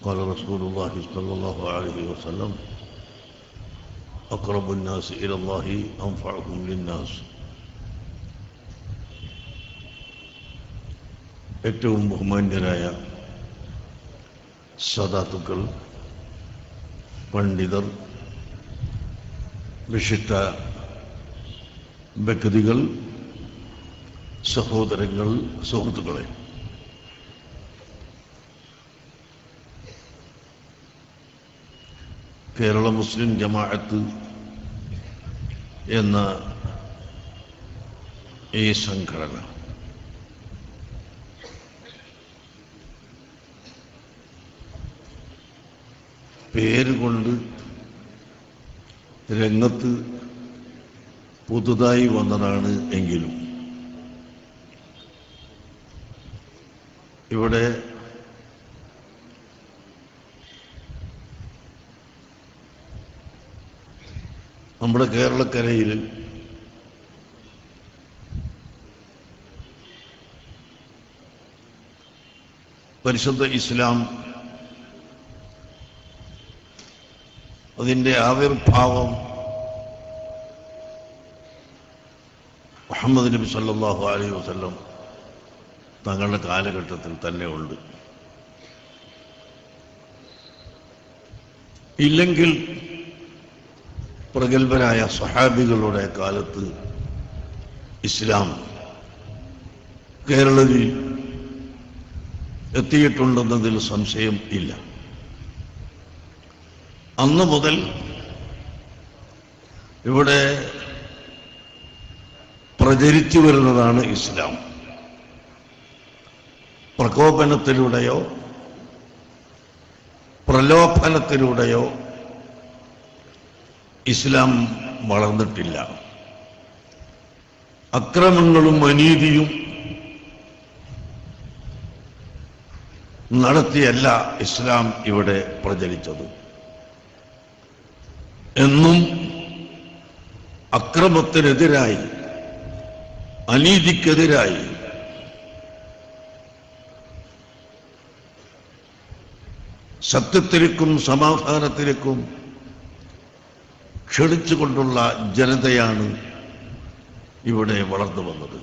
قال رسول الله صلى الله عليه وسلم أقرب الناس إلى الله أنفعهم للناس ഏറ്റവും ബഹുമാന്യരായ സദാത്തുക്കൾ പണ്ഡിതർ വിശിഷ്ട വ്യക്തികൾ സഹോദരങ്ങൾ സുഹൃത്തുക്കളെ കേരള മുസ്ലിം ജമാഅത്ത് എന്ന ഈ സംഘടന പേരുകൊണ്ട് രംഗത്ത് പുതുതായി വന്നതാണ് എങ്കിലും ഇവിടെ നമ്മുടെ കേരളക്കരയിൽ പരിശുദ്ധ ഇസ്ലാം അതിൻ്റെ ആവിർഭാവം മുഹമ്മദ് നബി സല്ലല്ലാഹു അലൈഹി വസല്ലം തങ്ങളുടെ കാലഘട്ടത്തിൽ തന്നെ ഉണ്ട് ഇല്ലെങ്കിൽ പ്രഗത്ഭരായ സഹാബികളുടെ കാലത്ത് ഇസ്ലാം കേരളത്തിൽ എത്തിയിട്ടുണ്ടെന്നതിൽ സംശയം ഇല്ല അന്ന് മുതൽ ഇവിടെ പ്രചരിച്ചു വരുന്നതാണ് ഇസ്ലാം പ്രകോപനത്തിലൂടെയോ പ്രലോഭനത്തിലൂടെയോ ഇസ്ലാം വളർന്നിട്ടില്ല അക്രമങ്ങളും അനീതിയും നടത്തിയല്ല ഇസ്ലാം ഇവിടെ പ്രചരിച്ചത് എന്നും അക്രമത്തിനെതിരായി അനീതിക്കെതിരായി സത്യത്തിലേക്കും സമാധാനത്തിലേക്കും ക്ഷണിച്ചുകൊണ്ടുള്ള ജനതയാണ് ഇവിടെ വളർന്നു വന്നത്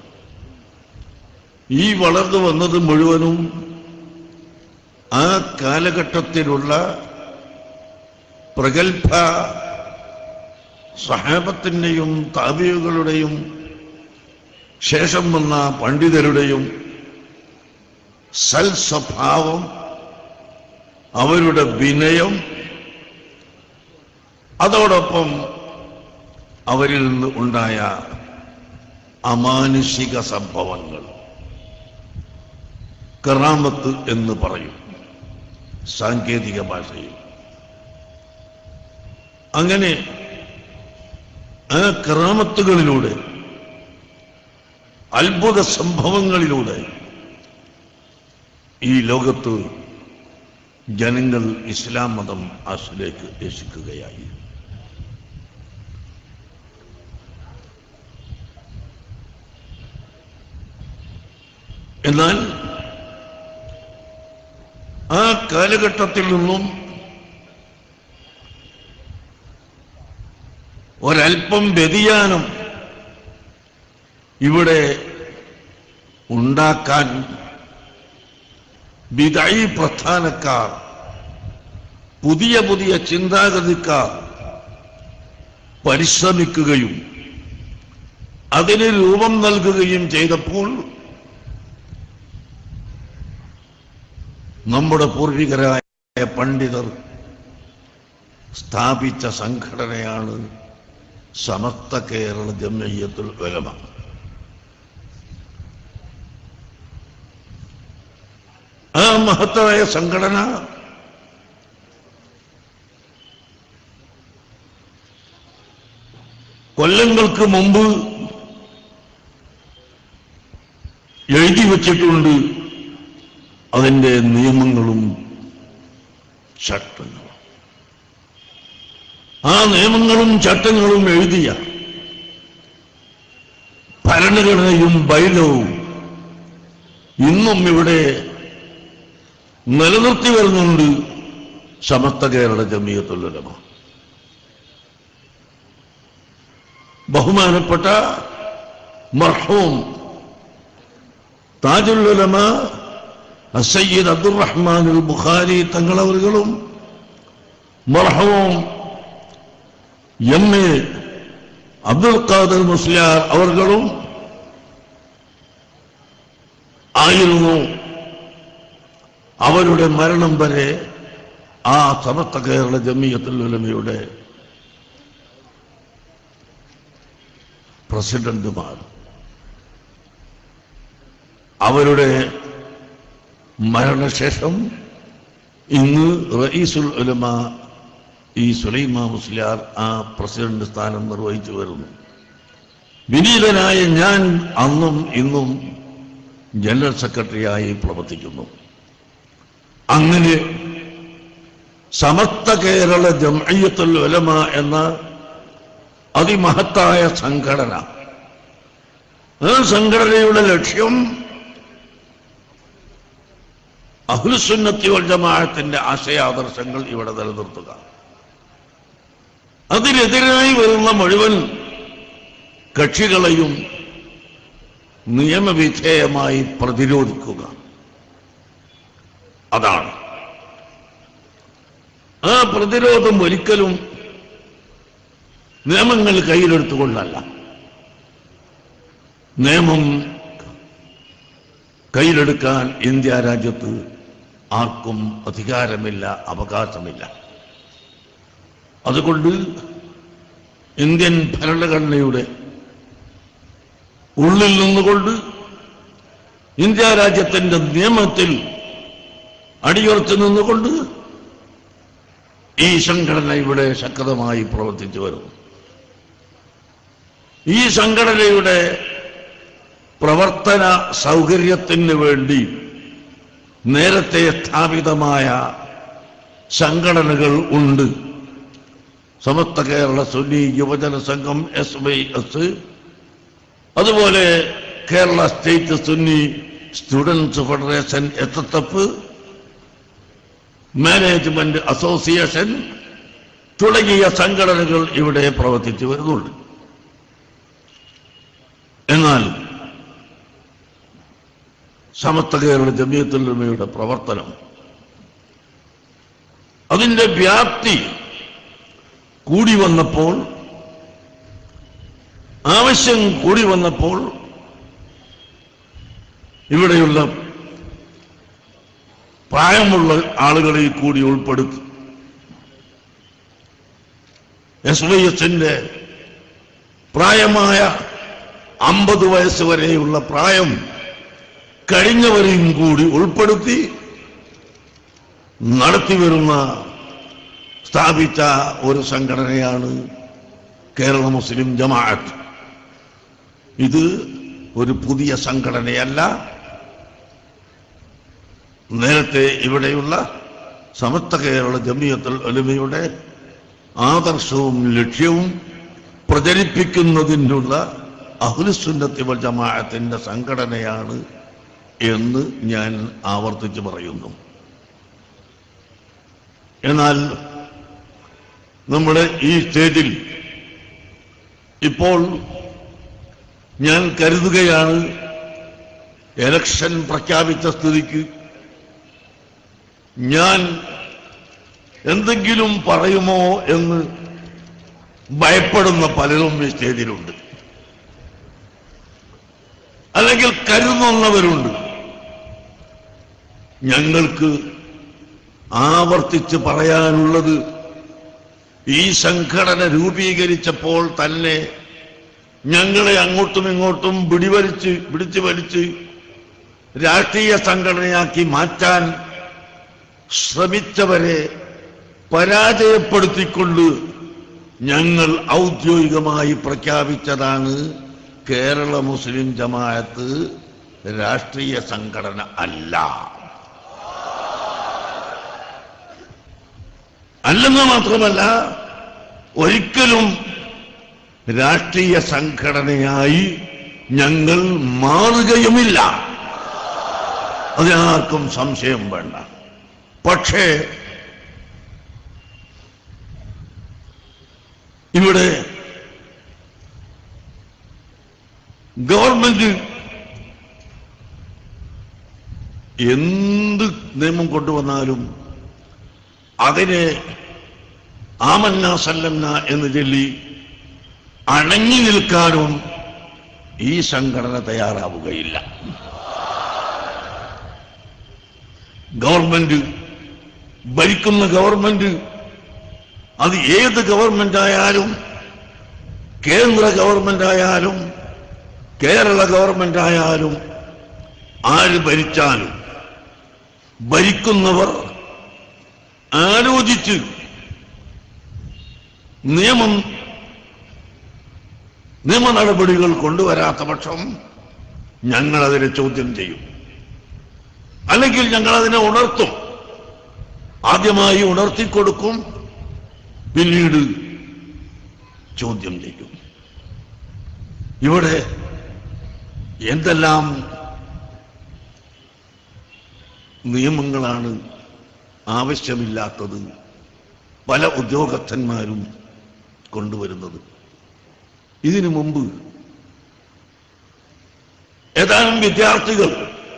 ഈ വളർന്നു വന്നത് മുഴുവനും ആ കാലഘട്ടത്തിലുള്ള പ്രഗത്ഭ സഹാബത്തിൻ്റെയും താപികളുടെയും ശേഷം വന്ന പണ്ഡിതരുടെയും സൽസ്വഭാവം അവരുടെ വിനയം അതോടൊപ്പം അവരിൽ നിന്ന് ഉണ്ടായ അമാനുഷിക സംഭവങ്ങൾ കറാമത്ത് എന്ന് പറയും സാങ്കേതിക ഭാഷയിൽ അങ്ങനെ ആ കറാമത്തുകളിലൂടെ അത്ഭുത സംഭവങ്ങളിലൂടെ ഈ ലോകത്ത് ജനങ്ങൾ ഇസ്ലാം മതം ആസിലേക്ക് രക്ഷിക്കുകയായി എന്നാൽ ആ കാലഘട്ടത്തിൽ നിന്നും ഒരൽപ്പം വ്യതിയാനം ഇവിടെ ഉണ്ടാക്കാൻ വിദായി പ്രസ്ഥാനക്കാർ പുതിയ പുതിയ ചിന്താഗതിക്കാർ പരിശ്രമിക്കുകയും അതിന് രൂപം നൽകുകയും ചെയ്തപ്പോൾ നമ്മുടെ പൂർവികരായ പണ്ഡിതർ സ്ഥാപിച്ച സംഘടനയാണ് സമസ്ത കേരള ജമയ്യത്തുൽ ഉലമ ആ മഹത്തായ സംഘടന കൊല്ലങ്ങൾക്ക് മുമ്പ് എഴുതി വച്ചിട്ടുണ്ട് അതിൻ്റെ നിയമങ്ങളും ചട്ടങ്ങളും ആ നിയമങ്ങളും ചട്ടങ്ങളും എഴുതിയ ഭരണഘടനയും ബൈലവും ഇന്നും ഇവിടെ നിലനിർത്തി വരുന്നുണ്ട് സമസ്ത കേരള ജമിയത്തുലമ ബഹുമാനപ്പെട്ട മർഹൂം താജുലുലമ സയ്യിദ് അബ്ദുറഹ്മാൻ ബുഖാരി തങ്ങളവറുകളും മർഹൂം എം എ അബ്ദുൽ ഖാദർ മുസ്ലിയാർ അവർകളും ആയിരുന്നു അവരുടെ മരണം വരെ ആ സമസ്ത കേരള ജമിയത്തുൽ ഉലമയുടെ പ്രസിഡന്റുമാർ അവരുടെ മരണശേഷം ഇന്ന് റയീസുൽ ഉലമ ഈ സുലൈമ മുസ്ലിയാർ ആ പ്രസിഡന്റ് സ്ഥാനം നിർവഹിച്ചു വരുന്നു വിനീതനായ ഞാൻ അന്നും ഇന്നും ജനറൽ സെക്രട്ടറിയായി പ്രവർത്തിക്കുന്നു അങ്ങനെ സമസ്ത കേരള ജംഅയ്യത്തുൽ ഉലമ എന്ന അതിമഹത്തായ സംഘടന ആ സംഘടനയുടെ ലക്ഷ്യം അഹ്ലുസുന്നത്തി വൽ ജമാഅത്തിന്റെ ആശയാദർശങ്ങൾ ഇവിടെ നിലനിർത്തുക അതിനെതിരായി വരുന്ന മുഴുവൻ കക്ഷികളെയും നിയമവിധേയമായി പ്രതിരോധിക്കുക അതാണ് ആ പ്രതിരോധം ഒരിക്കലും നിയമങ്ങൾ കയ്യിലെടുത്തുകൊണ്ടല്ല നിയമം കയ്യിലെടുക്കാൻ ഇന്ത്യ രാജ്യത്ത് ആർക്കും അധികാരമില്ല അവകാശമില്ല അതുകൊണ്ട് ഇന്ത്യൻ ഭരണഘടനയുടെ ഉള്ളിൽ നിന്നുകൊണ്ട് ഇന്ത്യ രാജ്യത്തിന്റെ നിയമത്തിൽ അടിയുറച്ചു നിന്നുകൊണ്ട് ഈ സംഘടന ഇവിടെ ശക്തമായി പ്രവർത്തിച്ചു വരുന്നു ഈ സംഘടനയുടെ പ്രവർത്തന സൗകര്യത്തിന് വേണ്ടി നേരത്തെ സ്ഥാപിതമായ സംഘടനകൾ ഉണ്ട് സമസ്ത കേരള സുന്നി യുവജന സംഘം എസ് വൈ എസ് അതുപോലെ Kerala state Sunni students federation S S F management association തുടങ്ങിയ സംഘടനകൾ ഇവിടെ പ്രവർത്തിച്ചു വരുന്നുണ്ട് എന്നാൽ സമസ്ത കേരള ജമിയത്തുല്ലമയുടെ പ്രവർത്തനം അതിന്റെ വ്യാപ്തി കൂടി വന്നപ്പോൾ ആവശ്യം കൂടി വന്നപ്പോൾ ഇവിടെയുള്ള പ്രായമുള്ള ആളുകളെ കൂടി ഉൾപ്പെടുത്തി എസ് വൈ എസിന്റെ പ്രായമായ അമ്പത് വയസ്സ് വരെയുള്ള പ്രായം കഴിഞ്ഞവരെയും കൂടി ഉൾപ്പെടുത്തി നടത്തിവരുന്ന സ്ഥാപിച്ച ഒരു സംഘടനയാണ് കേരള മുസ്ലിം ജമാഅത്ത് ഇത് ഒരു പുതിയ സംഘടനയല്ല നേരത്തെ ഇവിടെയുള്ള സമസ്ത കേരള ജമിയത്തുൽ ഒലിമയുടെ ആദർശവും ലക്ഷ്യവും പ്രചരിപ്പിക്കുന്നതിനുള്ള അഹ്ലുസുന്നത്തി വൽ ജമാഅത്തിന്റെ സംഘടനയാണ് എന്ന് ഞാൻ ആവർത്തിച്ച് പറയുന്നു എന്നാൽ നമ്മുടെ ഈ സ്റ്റേജിൽ ഇപ്പോൾ ഞാൻ കരുതുകയാണ് എലക്ഷൻ പ്രഖ്യാപിച്ച സ്ഥിതിക്ക് ഞാൻ എന്തെങ്കിലും പറയുമോ എന്ന് ഭയപ്പെടുന്ന പലരും ഈ സ്റ്റേജിലുണ്ട് അല്ലെങ്കിൽ കരുതുന്നവരുണ്ട് ഞങ്ങൾക്ക് ആവർത്തിച്ച് പറയാനുള്ളത് ഈ സംഘടന രൂപീകരിച്ചപ്പോൾ തന്നെ ഞങ്ങളെ അങ്ങോട്ടും ഇങ്ങോട്ടും പിടിവലിച്ച് പിടിച്ചു വലിച്ച് രാഷ്ട്രീയ സംഘടനയാക്കി മാറ്റാൻ ശ്രമിച്ചവരെ പരാജയപ്പെടുത്തിക്കൊണ്ട് ഞങ്ങൾ ഔദ്യോഗികമായി പ്രഖ്യാപിച്ചതാണ് കേരള മുസ്ലിം ജമാഅത്ത് രാഷ്ട്രീയ സംഘടന അല്ല അല്ലെന്ന് മാത്രമല്ല ഒരിക്കലും രാഷ്ട്രീയ സംഘടനയായി ഞങ്ങൾ മാറുകയുമില്ല അതിനാർക്കും സംശയം വേണ്ട പക്ഷേ ഇവിടെ ഗവൺമെന്റ് എന്ത് നിയമം കൊണ്ടുവന്നാലും അതിനെ ആമന്ന സല്ലന്ന എന്ന് ചൊല്ലി അണങ്ങി നിൽക്കാനും ഈ സംഘടന തയ്യാറാവുകയില്ല ഗവൺമെന്റ് ഭരിക്കുന്ന ഗവൺമെന്റ് അത് ഏത് ഗവൺമെന്റ് ആയാലും കേന്ദ്ര ഗവൺമെന്റ് ആയാലും കേരള ഗവൺമെന്റ് ആയാലും ആര് ഭരിച്ചാലും ഭരിക്കുന്നവർ ആലോചിച്ച് നിയമം നിയമ നടപടികൾ കൊണ്ടുവരാത്ത പക്ഷം ഞങ്ങൾ അതിനെ ചോദ്യം ചെയ്യും അല്ലെങ്കിൽ ഞങ്ങൾ അതിനെ ഉണർത്തും ആദ്യമായി ഉണർത്തിക്കൊടുക്കും പിന്നീട് ചോദ്യം ചെയ്യും ഇവിടെ എന്തെല്ലാം നിയമങ്ങളാണ് ആവശ്യമില്ലാത്തത് പല ഉദ്യോഗസ്ഥന്മാരും കൊണ്ടുവരുന്നത് ഇതിനു മുമ്പ് ഏതാനും വിദ്യാർത്ഥികൾ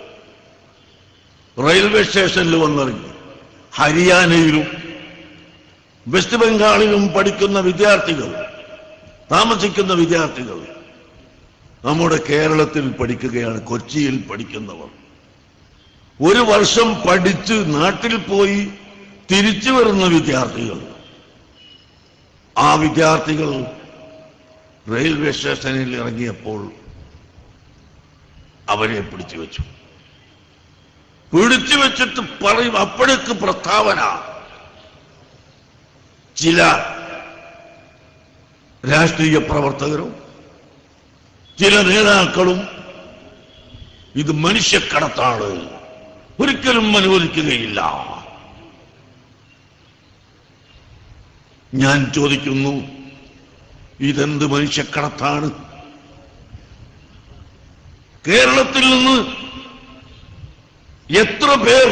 റെയിൽവേ സ്റ്റേഷനിൽ വന്നിറങ്ങി ഹരിയാനയിലും വെസ്റ്റ് ബംഗാളിലും പഠിക്കുന്ന വിദ്യാർത്ഥികൾ താമസിക്കുന്ന വിദ്യാർത്ഥികൾ നമ്മുടെ കേരളത്തിൽ പഠിക്കുകയാണ് കൊച്ചിയിൽ പഠിക്കുന്നവർ ഒരു വർഷം പഠിച്ച് നാട്ടിൽ പോയി തിരിച്ചു വരുന്ന വിദ്യാർത്ഥികൾ ആ വിദ്യാർത്ഥികൾ റെയിൽവേ സ്റ്റേഷനിൽ ഇറങ്ങിയപ്പോൾ അവരെ പിടിച്ചു വെച്ചു പിടിച്ചു വെച്ചിട്ട് പറയും അപ്പോഴേക്ക് പ്രസ്താവന ചില രാഷ്ട്രീയ പ്രവർത്തകരും ചില നേതാക്കളും ഇത് മനുഷ്യക്കടത്താണ് ഒരിക്കലും അനുവദിക്കുകയില്ല ഞാൻ ചോദിക്കുന്നു ഇതെന്ത് മനുഷ്യക്കടത്താണ് കേരളത്തിൽ നിന്ന് എത്ര പേർ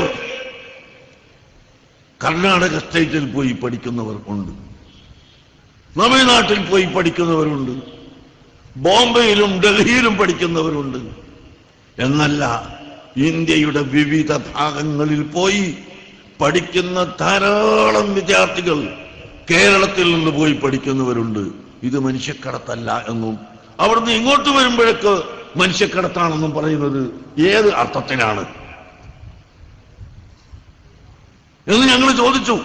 കർണാടക സ്റ്റേറ്റിൽ പോയി പഠിക്കുന്നവർ ഉണ്ട് തമിഴ്നാട്ടിൽ പോയി പഠിക്കുന്നവരുണ്ട് ബോംബെയിലും ഡൽഹിയിലും പഠിക്കുന്നവരുണ്ട് എന്നല്ല ഇന്ത്യയുടെ വിവിധ ഭാഗങ്ങളിൽ പോയി പഠിക്കുന്ന ധാരാളം വിദ്യാർത്ഥികൾ കേരളത്തിൽ നിന്ന് പോയി പഠിക്കുന്നവരുണ്ട് ഇത് മനുഷ്യക്കടത്തല്ല എന്നും അവിടുന്ന് ഇങ്ങോട്ട് വരുമ്പോഴേക്ക് മനുഷ്യക്കടത്താണെന്നും പറയുന്നത് ഏത് അർത്ഥത്തിലാണ് എന്ന് ഞങ്ങൾ ചോദിച്ചു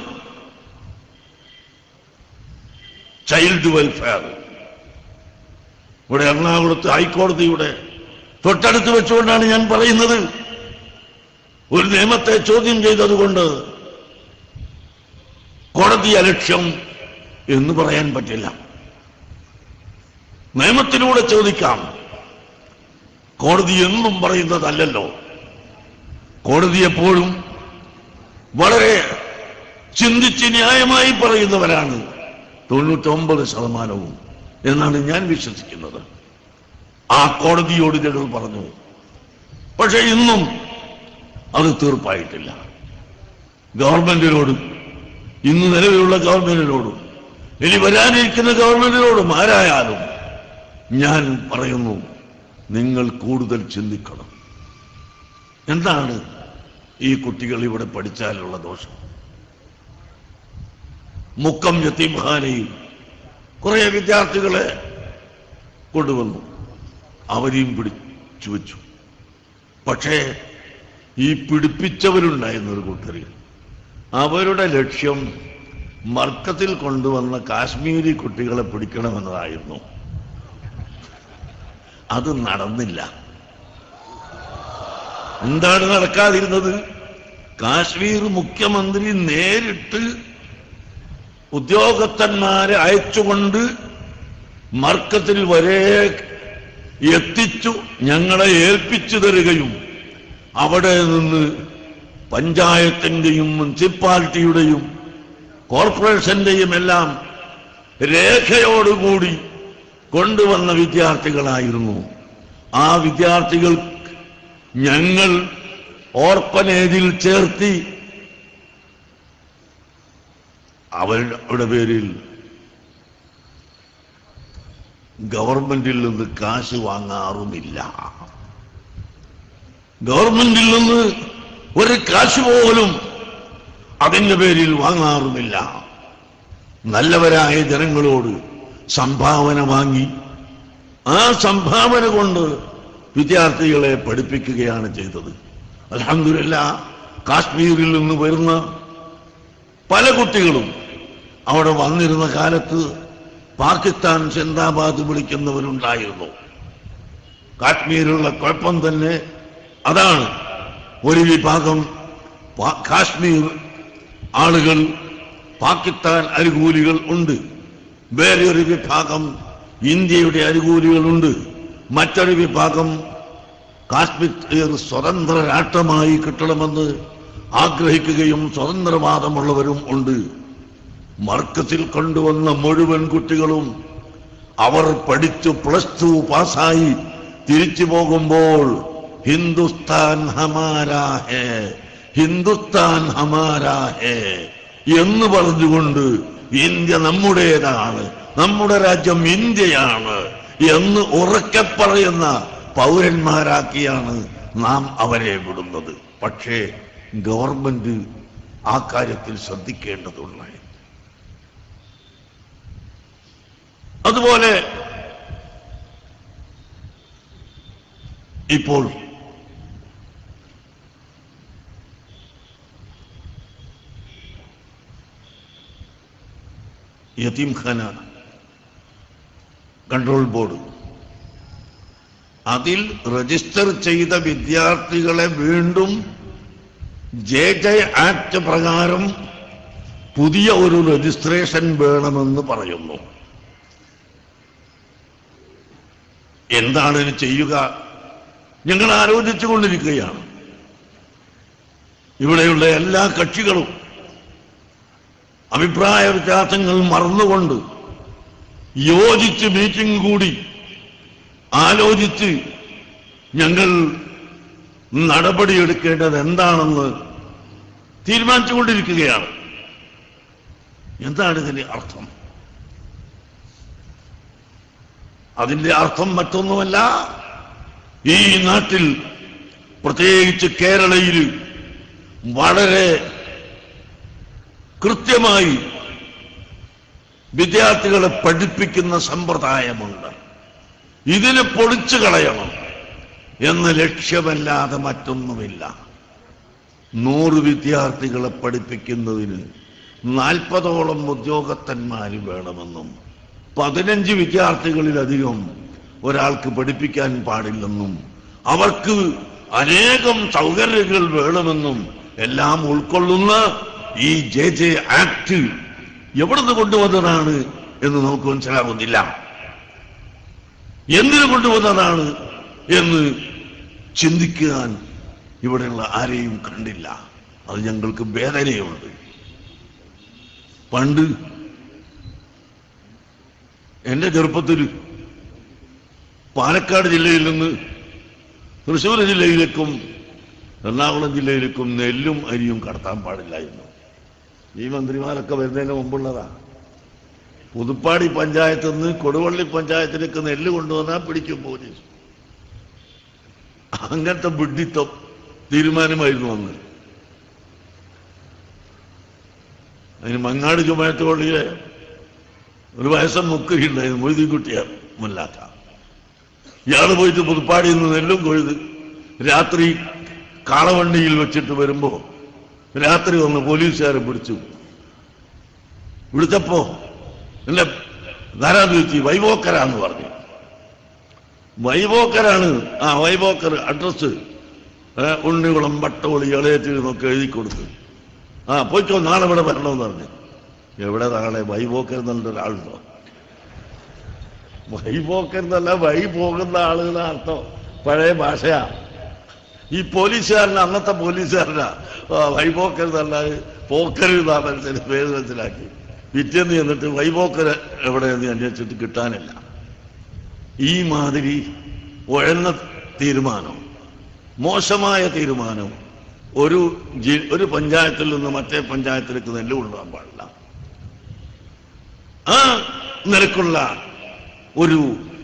ചൈൽഡ് വെൽഫെയർ ഇവിടെ എറണാകുളത്ത് ഹൈക്കോടതിയുടെ തൊട്ടടുത്ത് വെച്ചുകൊണ്ടാണ് ഞാൻ പറയുന്നത് ഒരു നിയമത്തെ ചോദ്യം ചെയ്തതുകൊണ്ട് കോടതി അലക്ഷ്യം എന്ന് പറയാൻ പറ്റില്ല നിയമത്തിലൂടെ ചോദിക്കാം കോടതി എന്നും പറയുന്നതല്ലല്ലോ കോടതി എപ്പോഴും വളരെ ചിന്തിച്ച് ന്യായമായി പറയുന്നവരാണ് തൊണ്ണൂറ്റൊമ്പത് ശതമാനവും എന്നാണ് ഞാൻ വിശ്വസിക്കുന്നത് ആ കോടതിയോട് ഞങ്ങൾ പറഞ്ഞു പക്ഷെ ഇന്നും അത് തീർപ്പായിട്ടില്ല ഗവൺമെന്റിനോടും ഇന്ന് നിലവിലുള്ള ഗവൺമെന്റിനോടും ഇനി വരാനിരിക്കുന്ന ഗവൺമെന്റിനോടും ആരായാലും ഞാൻ പറയുന്നു നിങ്ങൾ കൂടുതൽ ചിന്തിക്കണം എന്താണ് ഈ കുട്ടികൾ ഇവിടെ പഠിച്ചാലുള്ള ദോഷം മുക്കം യത്തീംഖാനയിൽ കുറെ വിദ്യാർത്ഥികളെ കൊണ്ടുവന്നു അവരെയും പിടിച്ചു വെച്ചു പക്ഷേ ഈ പിടിപ്പിച്ചവരുണ്ടായിരുന്ന ഒരു കൂട്ടരിൽ അവരുടെ ലക്ഷ്യം മർക്കത്തിൽ കൊണ്ടുവന്ന കാശ്മീരി കുട്ടികളെ പിടിക്കണമെന്നതായിരുന്നു അത് നടന്നില്ല എന്താണ് നടക്കാതിരുന്നത് കാശ്മീർ മുഖ്യമന്ത്രി നേരിട്ട് ഉദ്യോഗസ്ഥന്മാരെ അയച്ചുകൊണ്ട് മർക്കത്തിൽ വരെ എത്തിച്ചു ഞങ്ങളെ ഏൽപ്പിച്ചു തരികയും അവിടെ നിന്ന് പഞ്ചായത്തിന്റെയും മുനിസിപ്പാലിറ്റിയുടെയും കോർപ്പറേഷന്റെയും എല്ലാം രേഖയോടുകൂടി കൊണ്ടുവന്ന വിദ്യാർത്ഥികളായിരുന്നു ആ വിദ്യാർത്ഥികൾ ഞങ്ങൾ ഓർപ്പനേജിൽ ചേർത്തി അവരുടെ പേരിൽ ഗവൺമെന്റിൽ നിന്ന് കാശ് വാങ്ങാറുമില്ല ഗവൺമെന്റിൽ നിന്ന് ഒരു കാശ് പോലും അതിന്റെ പേരിൽ വാങ്ങാറുമില്ല നല്ലവരായ ജനങ്ങളോട് സംഭാവന വാങ്ങി ആ സംഭാവന കൊണ്ട് വിദ്യാർത്ഥികളെ പഠിപ്പിക്കുകയാണ് ചെയ്തത് അലഹമില്ല കാശ്മീരിൽ നിന്ന് വരുന്ന പല കുട്ടികളും അവിടെ വന്നിരുന്ന കാലത്ത് പാകിസ്ഥാൻ സിന്ദാബാദ് വിളിക്കുന്നവരുണ്ടായിരുന്നു കാശ്മീരിലുള്ള കുഴപ്പം തന്നെ അതാണ് ഒരു വിഭാഗം പാ- കാശ്മീർ ആളുകൾ പാകിസ്ഥാൻ അനുകൂലികൾ ഉണ്ട് വേറെ ഒരു വിഭാഗം ഇന്ത്യയുടെ അനുകൂലികളുണ്ട് മറ്റൊരു വിഭാഗം കാശ്മീർ സ്വതന്ത്ര രാഷ്ട്രമായി കിട്ടണമെന്ന് ആഗ്രഹിക്കുകയും സ്വതന്ത്രവാദമുള്ളവരും ഉണ്ട് മർക്കസിൽ കൊണ്ടുവന്ന മുഴുവൻ കുട്ടികളും അവർ പഠിച്ചു പ്ലസ് ടു പാസ്സായി തിരിച്ചു പോകുമ്പോൾ ഹിന്ദുസ്ഥാൻ ഹമാരാ ഹേ ഹിന്ദുസ്ഥാൻ ഹമാരാ ഹേ എന്ന് പറഞ്ഞുകൊണ്ട് ഇന്ത്യ നമ്മുടേതാണ് നമ്മുടെ രാജ്യം ഇന്ത്യയാണ് എന്ന് ഉറക്കെ പറയുന്ന പൗരന്മാരാക്കിയാണ് നാം അവരെ വിടുന്നത് പക്ഷേ ഗവൺമെന്റ് ആ കാര്യത്തിൽ ശ്രദ്ധിക്കേണ്ടതുണ്ട് അതുപോലെ ഇപ്പോൾ യതീംഖാന കൺട്രോൾ ബോർഡ് അതിൽ രജിസ്റ്റർ ചെയ്ത വിദ്യാർത്ഥികളെ വീണ്ടും ജെ ജെ ആക്ട് പ്രകാരം പുതിയ ഒരു രജിസ്ട്രേഷൻ വേണമെന്ന് പറയുന്നു എന്താണ് ഇത് ചെയ്യുക ഞങ്ങൾ ആലോചിച്ചു കൊണ്ടിരിക്കുകയാണ് ഇവിടെയുള്ള എല്ലാ കക്ഷികളും അഭിപ്രായ വ്യത്യാസങ്ങൾ മറന്നുകൊണ്ട് യോജിച്ച് മീറ്റിംഗ് കൂടി ആലോചിച്ച് ഞങ്ങൾ നടപടിയെടുക്കേണ്ടത് എന്താണെന്ന് തീരുമാനിച്ചുകൊണ്ടിരിക്കുകയാണ് എന്താണ് ഇതിന്റെ അർത്ഥം അതിന്റെ അർത്ഥം മറ്റൊന്നുമല്ല ഈ നാട്ടിൽ പ്രത്യേകിച്ച് കേരളയിൽ വളരെ കൃത്യമായി വിദ്യാർത്ഥികളെ പഠിപ്പിക്കുന്ന സമ്പ്രദായമുണ്ട് ഇതിനെ പൊളിച്ചു കളയണം എന്ന ലക്ഷ്യമല്ലാതെ മറ്റൊന്നുമില്ല നൂറ് വിദ്യാർത്ഥികളെ പഠിപ്പിക്കുന്നതിന് നാൽപ്പതോളം ഉദ്യോഗസ്ഥന്മാർ വേണമെന്നും പതിനഞ്ച് വിദ്യാർത്ഥികളിലധികം ഒരാൾക്ക് പഠിപ്പിക്കാൻ പാടില്ലെന്നും അവർക്ക് അനേകം സൗകര്യങ്ങൾ വേണമെന്നും എല്ലാം ഉൾക്കൊള്ളുന്ന ഈ ജെ ജെ ആക്ട് എവിടുന്ന് കൊണ്ടുവന്നതാണ് എന്ന് നമുക്ക് മനസ്സിലാകുന്നില്ല എന്തിനു കൊണ്ടുവന്നതാണ് എന്ന് ചിന്തിക്കാൻ ഇവിടെയുള്ള ആരെയും കണ്ടില്ല അത് ഞങ്ങൾക്ക് വേദനയുണ്ട് പണ്ട് എന്റെ ചെറുപ്പത്തിൽ പാലക്കാട് ജില്ലയിൽ നിന്ന് തൃശ്ശൂർ ജില്ലയിലേക്കും എറണാകുളം ജില്ലയിലേക്കും നെല്ലും അരിയും കടത്താൻ പാടില്ലായിരുന്നു ഈ മന്ത്രിമാരൊക്കെ വരുന്നതിന് മുമ്പുള്ളതാ പുതുപ്പാടി പഞ്ചായത്തിൽ നിന്ന് കൊടുവള്ളി പഞ്ചായത്തിലേക്ക് നെല്ല് കൊണ്ടുവന്നാൽ പിടിക്കും പോലീസ് അങ്ങനത്തെ ബുദ്ധിത്വം തീരുമാനമായിരുന്നു അന്ന് അതിന് മങ്ങാട് ചുമയത്ത് പള്ളിയിലെ ഒരു വയസ്സൻ മുക്കുകയുണ്ടായിരുന്നു മൊയ്തീൻകുട്ടിയാർ മുല്ലാക്ക ഇയാള് പോയിട്ട് പുതുപ്പാടിയിൽ നിന്ന് നെല്ലും കൊഴുത് രാത്രി കാളവണ്ടിയിൽ വെച്ചിട്ട് വരുമ്പോ രാത്രി വന്ന് പോലീസുകാരെ പിടിച്ചു വിളിച്ചപ്പോ എന്നെ ധാരാളം ചോദിച്ചു വൈവോക്കരാന്ന് പറഞ്ഞു വൈവോക്കരാണ് ആ വൈവോക്കർ അഡ്രസ് ഉണ്ണികുളം വട്ടോളി ഇളയത്തിൽ നിന്നൊക്കെ എഴുതി കൊടുത്തു ആ പോയിക്കോ നാളെ ഇവിടെ വരണമെന്ന് പറഞ്ഞു എവിടെ നാളെ വൈവോക്കർ എന്നുള്ള ഒരാളുണ്ടോ വൈപോക്കർ എന്നല്ല വഴി പോകുന്ന ആളുകളെ അർത്ഥം പഴയ ഭാഷയാ ഈ പോലീസുകാരന് അന്നത്തെ പോലീസുകാരനാ വൈപോക്കർ എന്നല്ല പോക്കർ എന്നാണ് മനസ്സിലാക്കി പേര് മനസ്സിലാക്കി പിറ്റേന്ന് ചെന്നിട്ട് വൈപോക്കർ എവിടെയെന്ന് അന്വേഷിച്ചിട്ട് കിട്ടാനില്ല ഈ മാതിരി ഉഴന്ന തീരുമാനം മോശമായ തീരുമാനം ഒരു ജി- ഒരു പഞ്ചായത്തിൽ നിന്ന് മറ്റേ പഞ്ചായത്തിലേക്ക് നെല്ല് കൊണ്ടുപോകാൻ പാടില്ല ആ നിലക്കുള്ള ഒരു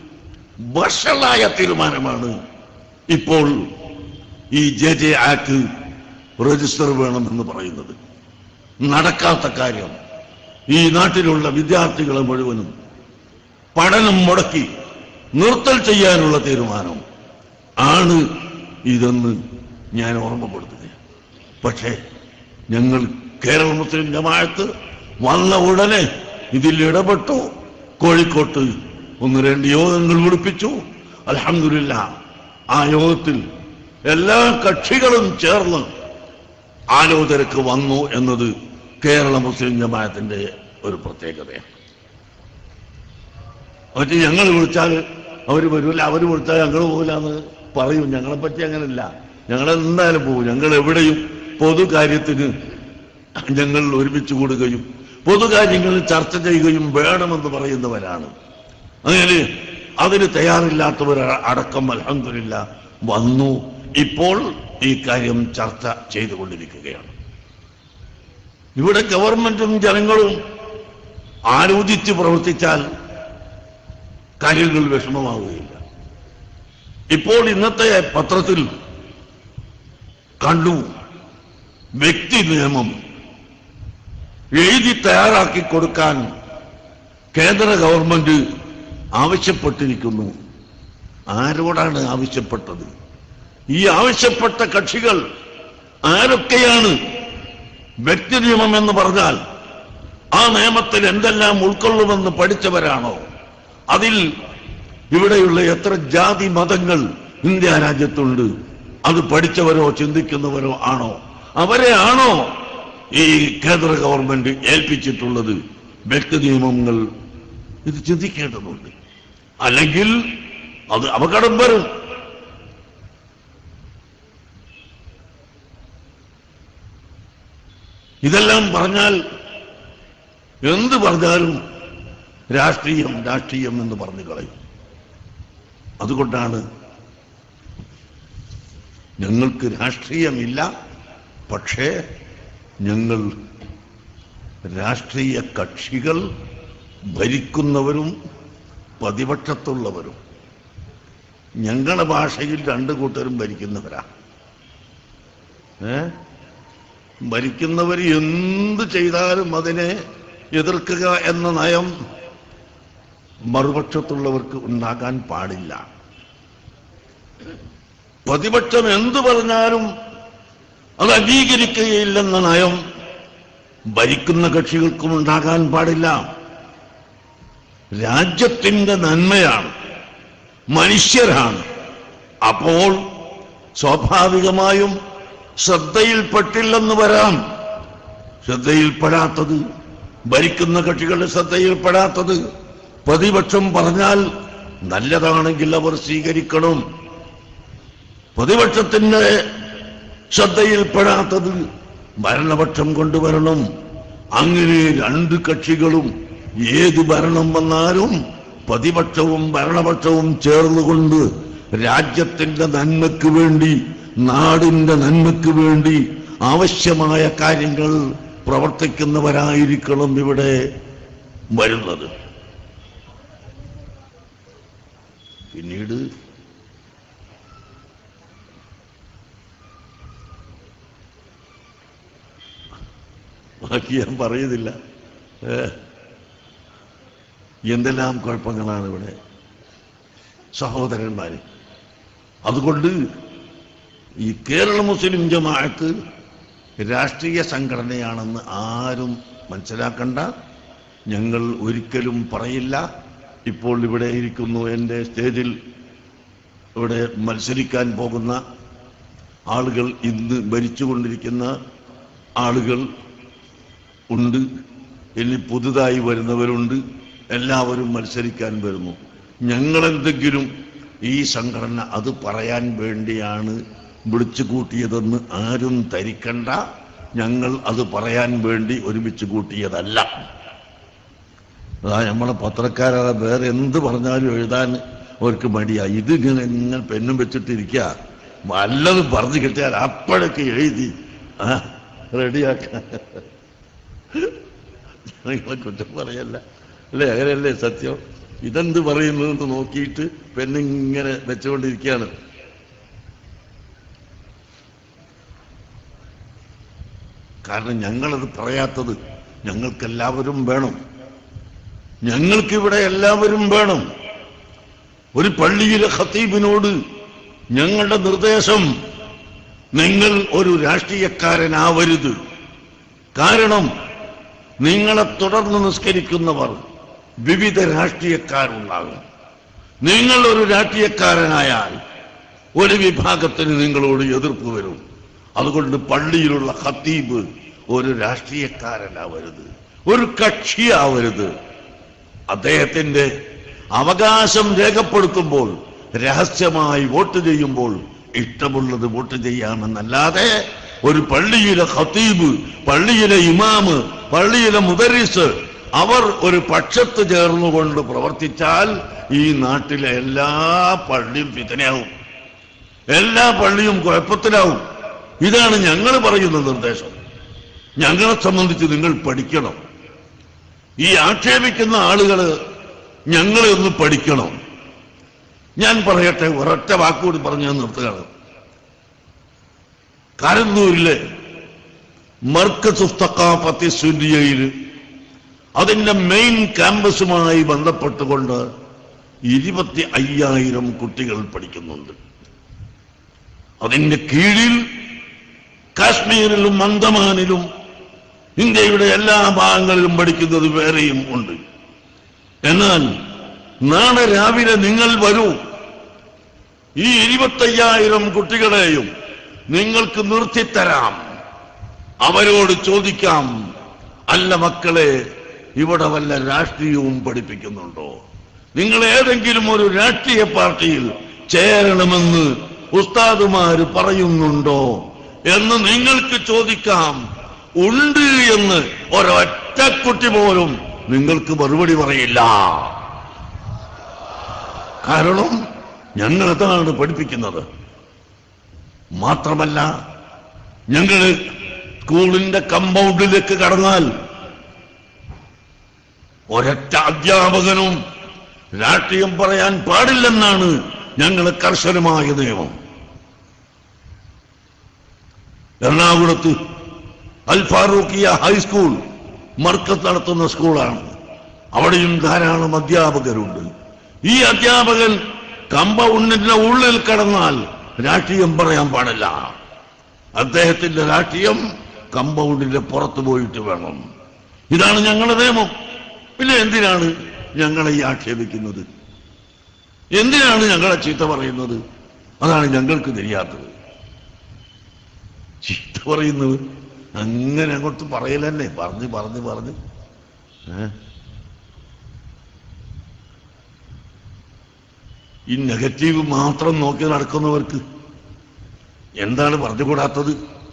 വഷളായ തീരുമാനമാണ് ഇപ്പോൾ ഈ ജെ ജെ ആക്ട് രജിസ്റ്റർ വേണമെന്ന് പറയുന്നത് നടക്കാത്ത കാര്യം ഈ നാട്ടിലുള്ള വിദ്യാർത്ഥികളെ മുഴുവനും പഠനം മുടക്കി നിർത്തൽ ചെയ്യാനുള്ള തീരുമാനം ആണ് ഇതെന്ന് ഞാൻ ഓർമ്മപ്പെടുത്തുക പക്ഷേ ഞങ്ങൾ കേരള മുസ്ലിം ജമാഅത്ത് വന്ന ഉടനെ ഇതിൽ ഇടപെട്ടു കോഴിക്കോട്ട് ഒന്ന് രണ്ട് യോഗങ്ങൾ വിളിപ്പിച്ചു അലഹമില്ല ആ യോഗത്തിൽ എല്ലാ കക്ഷികളും ചേർന്ന് ആലോചനക്ക് വന്നു എന്നത് കേരള മുസ്ലിം ജമാഅത്തിന്റെ ഒരു പ്രത്യേകതയാണ് മറ്റേ ഞങ്ങൾ വിളിച്ചാൽ അവർ വരില്ല അവർ വിളിച്ചാൽ ഞങ്ങൾ പോകില്ല എന്ന് പറയും ഞങ്ങളെ പറ്റി അങ്ങനെയല്ല ഞങ്ങൾ എന്തായാലും പോകും ഞങ്ങൾ എവിടെയും പൊതുകാര്യത്തിന് ഞങ്ങൾ ഒരുമിച്ച് കൂടുകയും പൊതുകാര്യങ്ങളിൽ ചർച്ച ചെയ്യുകയും വേണമെന്ന് പറയുന്നവരാണ് അങ്ങനെ അതിന് തയ്യാറില്ലാത്തവർ അടക്കം അലഹമില്ല വന്നു ഇപ്പോൾ ഈ കാര്യം ചർച്ച ചെയ്തുകൊണ്ടിരിക്കുകയാണ് ഇവിടെ ഗവൺമെന്റും ജനങ്ങളും ആലോചിച്ച് പ്രവർത്തിച്ചാൽ കാര്യങ്ങൾ വിഷമമാവുകയില്ല ഇപ്പോൾ ഇന്നത്തെ പത്രത്തിൽ കണ്ടു വ്യക്തി നിയമം എഴുതി തയ്യാറാക്കി കൊടുക്കാൻ കേന്ദ്ര ഗവൺമെന്റ് ആവശ്യപ്പെട്ടിരിക്കുന്നു ആരോടാണ് ആവശ്യപ്പെട്ടത് ഈ ആവശ്യപ്പെട്ട കക്ഷികൾ ആരൊക്കെയാണ് വ്യക്തി നിയമം എന്ന് പറഞ്ഞാൽ ആ നിയമത്തിൽ എന്തെല്ലാം ഉൾക്കൊള്ളുമെന്ന് പഠിച്ചവരാണോ അതിൽ ഇവിടെയുള്ള എത്ര ജാതി മതങ്ങൾ ഇന്ത്യ രാജ്യത്തുണ്ട് അത് പഠിച്ചവരോ ചിന്തിക്കുന്നവരോ ആണോ അവരെ ആണോ ഈ കേന്ദ്ര ഗവൺമെന്റ് ഏൽപ്പിച്ചിട്ടുള്ളത് വ്യക്തി നിയമങ്ങൾ ഇത് ചിന്തിക്കേണ്ടതുണ്ട് അല്ലെങ്കിൽ അത് അപകടം വരും ഇതെല്ലാം പറഞ്ഞാൽ എന്ത് പറഞ്ഞാലും രാഷ്ട്രീയം രാഷ്ട്രീയം എന്ന് പറഞ്ഞു കളയും അതുകൊണ്ടാണ് ഞങ്ങൾക്ക് രാഷ്ട്രീയമില്ല പക്ഷേ ഞങ്ങൾ രാഷ്ട്രീയ കക്ഷികൾ ഭരിക്കുന്നവരും പ്രതിപക്ഷത്തുള്ളവരും ഞങ്ങളുടെ ഭാഷയിൽ രണ്ടു കൂട്ടരും ഭരിക്കുന്നവരാ ഏ ഭരിക്കുന്നവർ എന്ത് ചെയ്താലും അതിനെ എതിർക്കുക എന്ന നയം മറുപക്ഷത്തുള്ളവർക്ക് ഉണ്ടാകാൻ പാടില്ല പ്രതിപക്ഷം എന്തു പറഞ്ഞാലും അത് അംഗീകരിക്കുകയില്ലെന്ന നയം ഭരിക്കുന്ന കക്ഷികൾക്കും ഉണ്ടാകാൻ പാടില്ല രാജ്യത്തിന്റെ നന്മയാണ് മനുഷ്യരാണ് അപ്പോൾ സ്വാഭാവികമായും ശ്രദ്ധയിൽപ്പെട്ടില്ലെന്ന് വരാം ശ്രദ്ധയിൽപ്പെടാത്തത് ഭരിക്കുന്ന കക്ഷികളുടെ ശ്രദ്ധയിൽപ്പെടാത്തത് പ്രതിപക്ഷം പറഞ്ഞാൽ നല്ലതാണെങ്കിൽ അവർ സ്വീകരിക്കണം പ്രതിപക്ഷത്തിന്റെ ശ്രദ്ധയിൽപ്പെടാത്തത് ഭരണപക്ഷം കൊണ്ടുവരണം അങ്ങനെ രണ്ട് കക്ഷികളും ഏത് ഭരണം വന്നാലും പ്രതിപക്ഷവും ഭരണപക്ഷവും ചേർന്നുകൊണ്ട് രാജ്യത്തിന്റെ നന്മയ്ക്ക് വേണ്ടി നാടിന്റെ നന്മയ്ക്ക് വേണ്ടി ആവശ്യമായ കാര്യങ്ങൾ പ്രവർത്തിക്കുന്നവരായിരിക്കണം ഇവിടെ വരുന്നത് പിന്നീട് ബാക്കി ഞാൻ പറയുന്നില്ല ഏ, എന്തെല്ലാം കുഴപ്പങ്ങളാണ് ഇവിടെ സഹോദരന്മാര് അതുകൊണ്ട് ഈ കേരള മുസ്ലിം ജമാഅത്ത് രാഷ്ട്രീയ സംഘടനയാണെന്ന് ആരും മനസ്സിലാക്കണ്ട ഞങ്ങൾ ഒരിക്കലും പറയില്ല ഇപ്പോൾ ഇവിടെ ഇരിക്കുന്നു എൻ്റെ സ്റ്റേജിൽ ഇവിടെ മത്സരിക്കാൻ പോകുന്ന ആളുകൾ ഇന്ന് ഭരിച്ചുകൊണ്ടിരിക്കുന്ന ആളുകൾ ഉണ്ട് ഇനി പുതുതായി വരുന്നവരുണ്ട് എല്ലാവരും മത്സരിക്കാൻ വരുന്നു ഞങ്ങളെന്തെങ്കിലും ഈ സംഘടന അത് പറയാൻ വേണ്ടിയാണ് വിളിച്ചു കൂട്ടിയതെന്ന് ആരും ധരിക്കണ്ട ഞങ്ങൾ അത് പറയാൻ വേണ്ടി ഒരുമിച്ച് കൂട്ടിയതല്ല അതാ നമ്മളെ പത്രക്കാരാണ് വേറെ എന്ത് പറഞ്ഞാലും എഴുതാൻ അവർക്ക് മടിയാ ഇതിങ്ങനെ ഇങ്ങനെ പെണ്ണും വെച്ചിട്ടിരിക്കുക വല്ലതും പറഞ്ഞു കിട്ടിയാൽ അപ്പോഴൊക്കെ എഴുതി ആ റെഡിയാക്കാൻ നിങ്ങളെ കുറ്റം പറയല്ല അല്ലേ അങ്ങനെയല്ലേ സത്യം ഇതെന്ത് പറയുന്നതെന്ന് നോക്കിയിട്ട് പെണ്ണിങ്ങനെ വെച്ചുകൊണ്ടിരിക്കുകയാണ് കാരണം ഞങ്ങളത് പറയാത്തത് ഞങ്ങൾക്കെല്ലാവരും വേണം ഞങ്ങൾക്കിവിടെ എല്ലാവരും വേണം ഒരു പള്ളിയിലെ ഖത്തീബിനോട് ഞങ്ങളുടെ നിർദ്ദേശം നിങ്ങൾ ഒരു രാഷ്ട്രീയക്കാരനാവരുത് കാരണം നിങ്ങളെ തുടർന്ന് നിസ്കരിക്കുന്നവർ വിവിധ രാഷ്ട്രീയക്കാരുണ്ടാകും നിങ്ങൾ ഒരു രാഷ്ട്രീയക്കാരനായാൽ ഒരു വിഭാഗത്തിന് നിങ്ങളോട് എതിർപ്പ് വരും അതുകൊണ്ട് പള്ളിയിലുള്ള ഖത്തീബ് ഒരു രാഷ്ട്രീയക്കാരനാവരുത് ഒരു കക്ഷിയാവരുത് അദ്ദേഹത്തിന്റെ അവകാശം രേഖപ്പെടുത്തുമ്പോൾ രഹസ്യമായി വോട്ട് ചെയ്യുമ്പോൾ ഇഷ്ടമുള്ളത് വോട്ട് ചെയ്യാമെന്നല്ലാതെ ഒരു പള്ളിയിലെ ഖത്തീബ് പള്ളിയിലെ ഇമാമ് പള്ളിയിലെ മുദരിസ് അവർ ഒരു പക്ഷത്ത് ചേർന്നുകൊണ്ട് പ്രവർത്തിച്ചാൽ ഈ നാട്ടിലെ എല്ലാ പള്ളിയും ഫിതനയാവും എല്ലാ പള്ളിയും കുഴപ്പത്തിലാവും ഇതാണ് ഞങ്ങൾ പറയുന്ന നിർദ്ദേശം ഞങ്ങളെ സംബന്ധിച്ച് നിങ്ങൾ പഠിക്കണം ഈ ആക്ഷേപിക്കുന്ന ആളുകൾ ഞങ്ങളെ ഒന്ന് പഠിക്കണം ഞാൻ പറയട്ടെ ഒരൊറ്റ വാക്കുകൂടി പറഞ്ഞ് ഞാൻ നിർത്തുകയാണ് കാരന്തൂരിലെ മർക്കസ് തക്കാഫത്തി സുന്ദിയയിൽ അതിന്റെ മെയിൻ ക്യാമ്പസുമായി ബന്ധപ്പെട്ടുകൊണ്ട് ഇരുപത്തി അയ്യായിരം കുട്ടികൾ പഠിക്കുന്നുണ്ട് അതിന്റെ കീഴിൽ കാശ്മീരിലും അന്തമാനിലും ഇന്ത്യയുടെ എല്ലാ ഭാഗങ്ങളിലും പഠിക്കുന്നത് വേറെയും ഉണ്ട് എന്നാൽ നാളെ രാവിലെ നിങ്ങൾ വരൂ ഈ ഇരുപത്തയ്യായിരം കുട്ടികളെയും നിങ്ങൾക്ക് നിർത്തിത്തരാം അവരോട് ചോദിക്കാം അല്ല മക്കളെ ഇവിടെ വല്ല രാഷ്ട്രീയവും പഠിപ്പിക്കുന്നുണ്ടോ നിങ്ങൾ ഏതെങ്കിലും ഒരു രാഷ്ട്രീയ പാർട്ടിയിൽ ചേരണമെന്ന് ഉസ്താദുമാര് പറയുന്നുണ്ടോ എന്ന് നിങ്ങൾക്ക് ചോദിക്കാം ഉണ്ട് എന്ന് ഒരൊറ്റ കുട്ടി പോലും നിങ്ങൾക്ക് മറുപടി പറയില്ല കാരണം ഞങ്ങൾ അതാണ് പഠിപ്പിക്കുന്നത് മാത്രമല്ല ഞങ്ങള് സ്കൂളിന്റെ കമ്പൗണ്ടിലേക്ക് കടന്നാൽ ഒരൊറ്റ അധ്യാപകനും രാഷ്ട്രീയം പറയാൻ പാടില്ലെന്നാണ് ഞങ്ങൾ കർശനമായ നിയമം എറണാകുളത്ത് അൽ ഫാറൂഖിയ ഹൈസ്കൂൾ മർക്കത്ത് നടത്തുന്ന സ്കൂളാണ് അവിടെയും ധാരാളം അധ്യാപകരുണ്ട് ഈ അധ്യാപകൻ കമ്പൗണ്ടിന്റെ ഉള്ളിൽ കടന്നാൽ രാഷ്ട്രീയം പറയാൻ പാടില്ല അദ്ദേഹത്തിന്റെ രാഷ്ട്രീയം കമ്പൗണ്ടിന്റെ പുറത്തു പോയിട്ട് വേണം ഇതാണ് ഞങ്ങളുടെ നിയമം പിന്നെ എന്തിനാണ് ഞങ്ങളെ ഈ ആക്ഷേപിക്കുന്നത് എന്തിനാണ് ഞങ്ങളെ ചീത്ത പറയുന്നത് അതാണ് ഞങ്ങൾക്ക് തിരിയാത്തത് ചീത്ത പറയുന്നത് അങ്ങനെ അങ്ങോട്ട് പറയലന്നെ പറഞ്ഞ് പറഞ്ഞ് പറഞ്ഞ് ഏ? ഈ നെഗറ്റീവ് മാത്രം നോക്കി നടക്കുന്നവർക്ക് എന്താണ് പറഞ്ഞുകൂടാത്തത്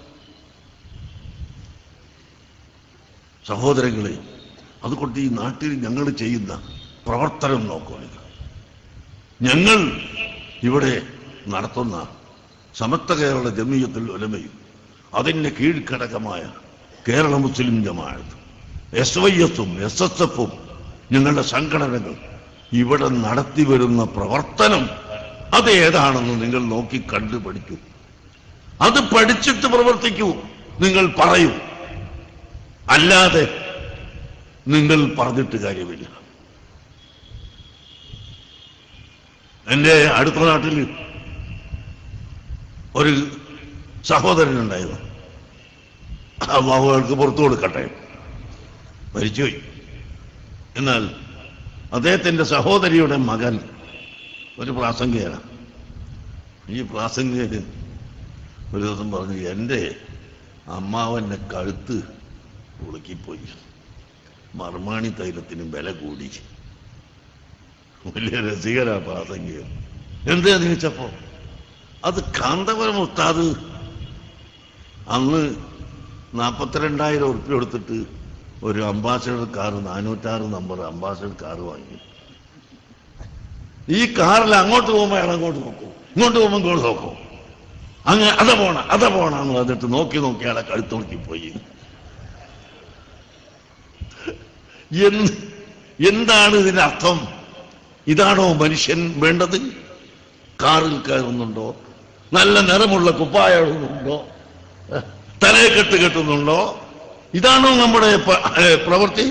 സഹോദരങ്ങളെ അതുകൊണ്ട് ഈ നാട്ടിൽ ഞങ്ങൾ ചെയ്യുന്ന പ്രവർത്തനം നോക്കൂ നിങ്ങൾ ഞങ്ങൾ ഇവിടെ നടത്തുന്ന സമത്വ കേരള ജമീയത്തുൽ ഉലമയും അതിൻ്റെ കീഴ്ഘടകമായ Kerala Muslim Jamaath S Y എസും എസ് എസ് എഫും ഞങ്ങളുടെ സംഘടനകൾ ഇവിടെ നടത്തി വരുന്ന പ്രവർത്തനം അത് ഏതാണെന്ന് നിങ്ങൾ നോക്കി കണ്ടു പഠിക്കൂ അത് പഠിച്ചിട്ട് പ്രവർത്തിക്കൂ നിങ്ങൾ പറയൂ അല്ലാതെ നിങ്ങൾ പറഞ്ഞിട്ട് കാര്യമില്ല എൻ്റെ അടുത്ത നാട്ടിൽ ഒരു സഹോദരനുണ്ടായിരുന്നു അമ്മാവുകൾക്ക് പുറത്തു കൊടുക്കട്ടെ മരിച്ചുപോയി എന്നാൽ അദ്ദേഹത്തിന്റെ സഹോദരിയുടെ മകൻ ഒരു പ്രാസംഗികനാണ് ഈ പ്രാസംഗികന് ഒരു ദിവസം പറഞ്ഞു എൻ്റെ അമ്മാവൻ്റെ കഴുത്ത് ഉളുക്കിപ്പോയി മർമാണി തൈലത്തിന് വില കൂടി വലിയ രസികനാ പ്രാസംഗികൻ എന്താ ചോദിച്ചപ്പോ അത് കാന്തപുരം ഉസ്താദ് അന്ന് നാൽപ്പത്തിരണ്ടായിരം ഉറുപ്പ്യ കൊടുത്തിട്ട് ഒരു അംബാസഡർ കാർ നാനൂറ്റാറ് നമ്പർ അംബാസഡർ കാർ വാങ്ങി ഈ കാറിൽ അങ്ങോട്ട് പോകുമ്പോൾ അയാൾ അങ്ങോട്ട് നോക്കും ഇങ്ങോട്ട് പോകുമ്പോൾ ഇങ്ങോട്ട് നോക്കും അങ്ങ് അത പോണ അത പോണ എന്ന് പറഞ്ഞിട്ട് നോക്കി നോക്കി അയാളെ കഴുത്തോക്കി പോയി എന്ത് എന്താണ് ഇതിന്റെ അർത്ഥം ഇതാണോ മനുഷ്യൻ വേണ്ടത് കാറിൽ കയറുന്നുണ്ടോ നല്ല നിറമുള്ള കുപ്പായമുണ്ടോ തലയെ കെട്ട് കെട്ടുന്നുണ്ടോ ഇതാണോ നമ്മുടെ പ- ഏ, പ്രവൃത്തി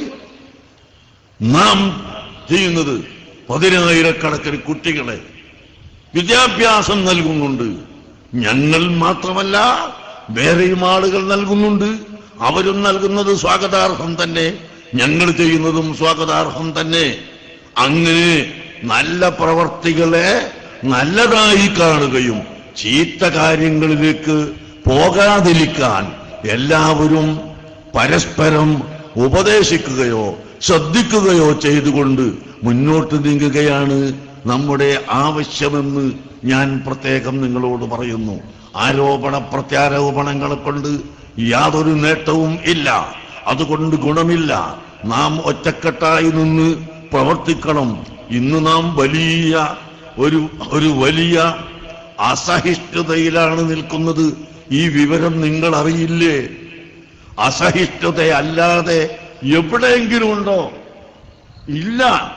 നാം ചെയ്യുന്നത് പതിനായിരക്കണക്കിന് കുട്ടികളെ വിദ്യാഭ്യാസം നൽകുന്നുണ്ട് ഞങ്ങൾ മാത്രമല്ല വേറെയും ആളുകൾ നൽകുന്നുണ്ട് അവരും നൽകുന്നത് സ്വാഗതാർഹം തന്നെ ഞങ്ങൾ ചെയ്യുന്നതും സ്വാഗതാർഹം തന്നെ അങ്ങനെ നല്ല പ്രവർത്തികളെ നല്ലതായി കാണുകയും ചീത്ത കാര്യങ്ങളിലേക്ക് പോകാതിരിക്കാൻ എല്ലാവരും പരസ്പരം ഉപദേശിക്കുകയോ ശ്രദ്ധിക്കുകയോ ചെയ്തുകൊണ്ട് മുന്നോട്ട് നീങ്ങുകയാണ് നമ്മുടെ ആവശ്യമെന്ന് ഞാൻ പ്രത്യേകം നിങ്ങളോട് പറയുന്നു ആരോപണ പ്രത്യാരോപണങ്ങളെ കൊണ്ട് യാതൊരു നേട്ടവും ഇല്ല അതുകൊണ്ട് ഗുണമില്ല നാം ഒറ്റക്കെട്ടായി നിന്ന് പ്രവർത്തിക്കണം ഇന്ന് നാം വലിയ ഒരു ഒരു വലിയ അസഹിഷ്ണുതയിലാണ് നിൽക്കുന്നത് ഈ വിവരം നിങ്ങൾ അറിയില്ലേ അസഹിഷ്ണുതയല്ലാതെ എവിടെയെങ്കിലും ഉണ്ടോ ഇല്ല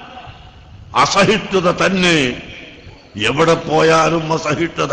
അസഹിഷ്ണുത തന്നെ എവിടെ പോയാലും അസഹിഷ്ണുത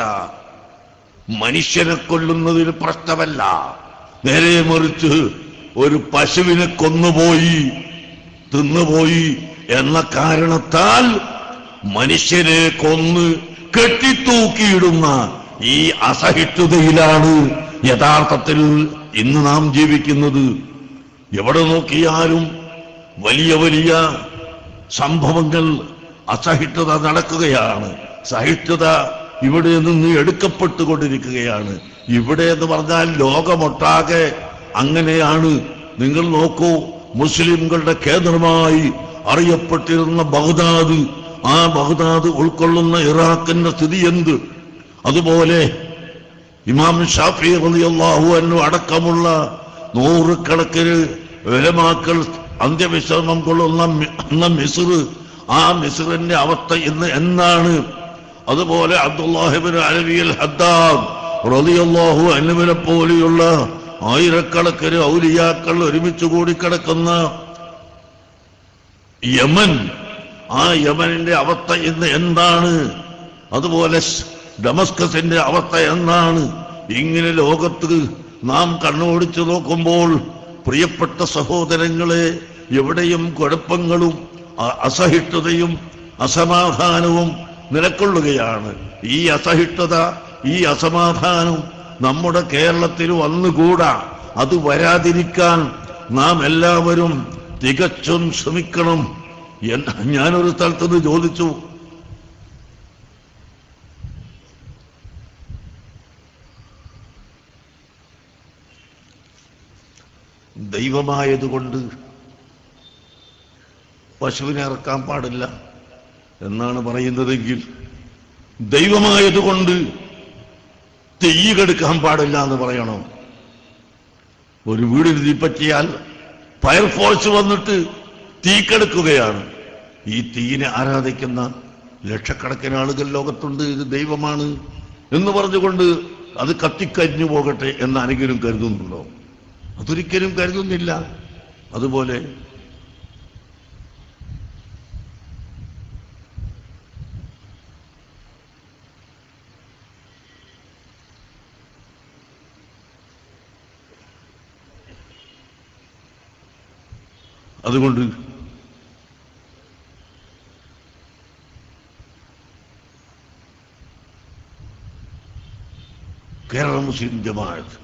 മനുഷ്യനെ കൊല്ലുന്നതിൽ പ്രശ്നമല്ല നേരെ മറിച്ച് ഒരു പശുവിനെ കൊന്നുപോയി തിന്നുപോയി എന്ന കാരണത്താൽ മനുഷ്യനെ കൊന്ന് കെട്ടിത്തൂക്കിയിടുന്ന ഈ അസഹിഷ്ണുതയിലാണ് യഥാർത്ഥത്തിൽ ഇന്ന് നാം ജീവിക്കുന്നത് എവിടെ നോക്കിയാലും വലിയ വലിയ സംഭവങ്ങൾ അസഹിഷ്ണുത നടക്കുകയാണ് സഹിഷ്ണുത ഇവിടെ നിന്ന് എടുക്കപ്പെട്ടുകൊണ്ടിരിക്കുകയാണ് ഇവിടെ എന്ന് പറഞ്ഞാൽ ലോകമൊട്ടാകെ അങ്ങനെയാണ് നിങ്ങൾ നോക്കൂ മുസ്ലിംകളുടെ കേന്ദ്രമായി അറിയപ്പെട്ടിരുന്ന ബഗ്ദാദ് ആ ബഗ്ദാദ് ഉൾക്കൊള്ളുന്ന ഇറാഖിന്റെ സ്ഥിതി എന്ത് അതുപോലെ ഇമാം ഷാഫി റളിയല്ലാഹു അൻഹു അടക്കമുള്ള നൂറുകണക്കിന് വിലമാക്കൾ അന്ത്യവിശ്രമം കൊള്ളുന്ന മി- എന്ന മിസ്ർ ആ മിസ്റിന്റെ അവസ്ഥ ഇന്ന് എന്നാണ് അതുപോലെ അബ്ദുല്ലാഹിബിൻ അലവിയൽ ഹദ്ദാദ് റളിയല്ലാഹു അൻഹുവിനെ പോലെയുള്ള ആയിരക്കണക്കിന് ഔലിയാക്കൾ ഒരുമിച്ച് കൂടിക്കിടക്കുന്ന യമൻ ആ യമനിന്റെ അവസ്ഥ ഇന്ന് എന്താണ് അതുപോലെ സ് ഡമസ്കസിന്റെ അവസ്ഥ എന്താണ് ഇങ്ങനെ ലോകത്ത് നാം കണ്ണോടിച്ചു നോക്കുമ്പോൾ പ്രിയപ്പെട്ട സഹോദരങ്ങളെ എവിടെയും കുഴപ്പങ്ങളും അ- അസഹിഷ്ണുതയും അസമാധാനവും നിലക്കൊള്ളുകയാണ് ഈ അസഹിഷ്ണുത ഈ അസമാധാനം നമ്മുടെ കേരളത്തിൽ വന്നുകൂടാ അത് വരാതിരിക്കാൻ നാം എല്ലാവരും തികച്ചും ശ്രമിക്കണം എന്ന് ഞാനൊരു സ്ഥലത്തുനിന്ന് ചോദിച്ചു ദൈവമായതുകൊണ്ട് പശുവിനെ ഇറക്കാൻ പാടില്ല എന്നാണ് പറയുന്നതെങ്കിൽ ദൈവമായതുകൊണ്ട് തെയ്യ് കെടുക്കാൻ പാടില്ല എന്ന് പറയണോ ഒരു വീടിന് തീപ്പറ്റിയാൽ ഫയർഫോഴ്സ് വന്നിട്ട് തീക്കെടുക്കുകയാണ് ഈ തീയിനെ ആരാധിക്കുന്ന ലക്ഷക്കണക്കിന് ആളുകൾ ലോകത്തുണ്ട് ഇത് ദൈവമാണ് എന്ന് പറഞ്ഞുകൊണ്ട് അത് കത്തിക്കരിഞ്ഞു പോകട്ടെ എന്ന് ആരെങ്കിലും കരുതുന്നുണ്ടോ അതൊരിക്കലും കരുതുന്നില്ല അതുപോലെ അതുകൊണ്ട് കേരള മുസ്ലിം ജമാഅത്ത്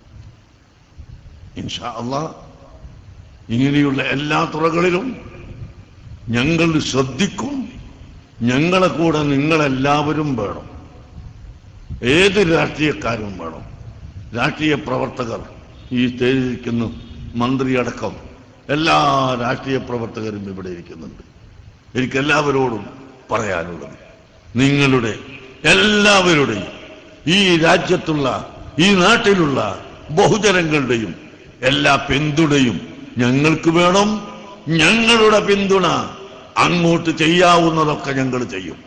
ഇൻഷാ അള്ളാ ഇങ്ങനെയുള്ള എല്ലാ തുറകളിലും ഞങ്ങൾ ശ്രദ്ധിക്കും ഞങ്ങളെ കൂടെ നിങ്ങളെല്ലാവരും വേണം ഏത് രാഷ്ട്രീയക്കാരും വേണം രാഷ്ട്രീയ പ്രവർത്തകർ ഈ സ്റ്റേജിലിരിക്കുന്ന മന്ത്രിയടക്കം എല്ലാ രാഷ്ട്രീയ പ്രവർത്തകരും ഇവിടെ ഇരിക്കുന്നുണ്ട് എനിക്ക് എല്ലാവരോടും പറയാനുള്ളത് നിങ്ങളുടെ എല്ലാവരുടെയും ഈ രാജ്യത്തുള്ള ഈ നാട്ടിലുള്ള ബഹുജനങ്ങളുടെയും എല്ലാ പിന്തുണയും ഞങ്ങൾക്ക് വേണം ഞങ്ങളുടെ പിന്തുണ അങ്ങോട്ട് ചെയ്യാവുന്നതൊക്കെ ഞങ്ങൾ ചെയ്യും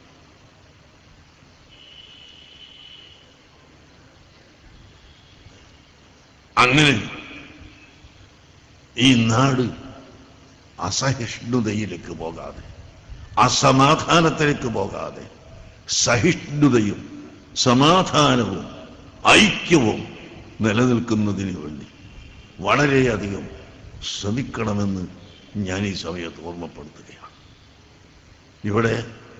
അങ്ങനെ ഈ നാട് അസഹിഷ്ണുതയിലേക്ക് പോകാതെ അസമാധാനത്തിലേക്ക് പോകാതെ സഹിഷ്ണുതയും സമാധാനവും ഐക്യവും നിലനിൽക്കുന്നതിന് വേണ്ടി വളരെയധികം ശ്രമിക്കണമെന്ന് ഞാൻ ഈ സമയത്ത് ഓർമ്മപ്പെടുത്തുകയാണ് ഇവിടെ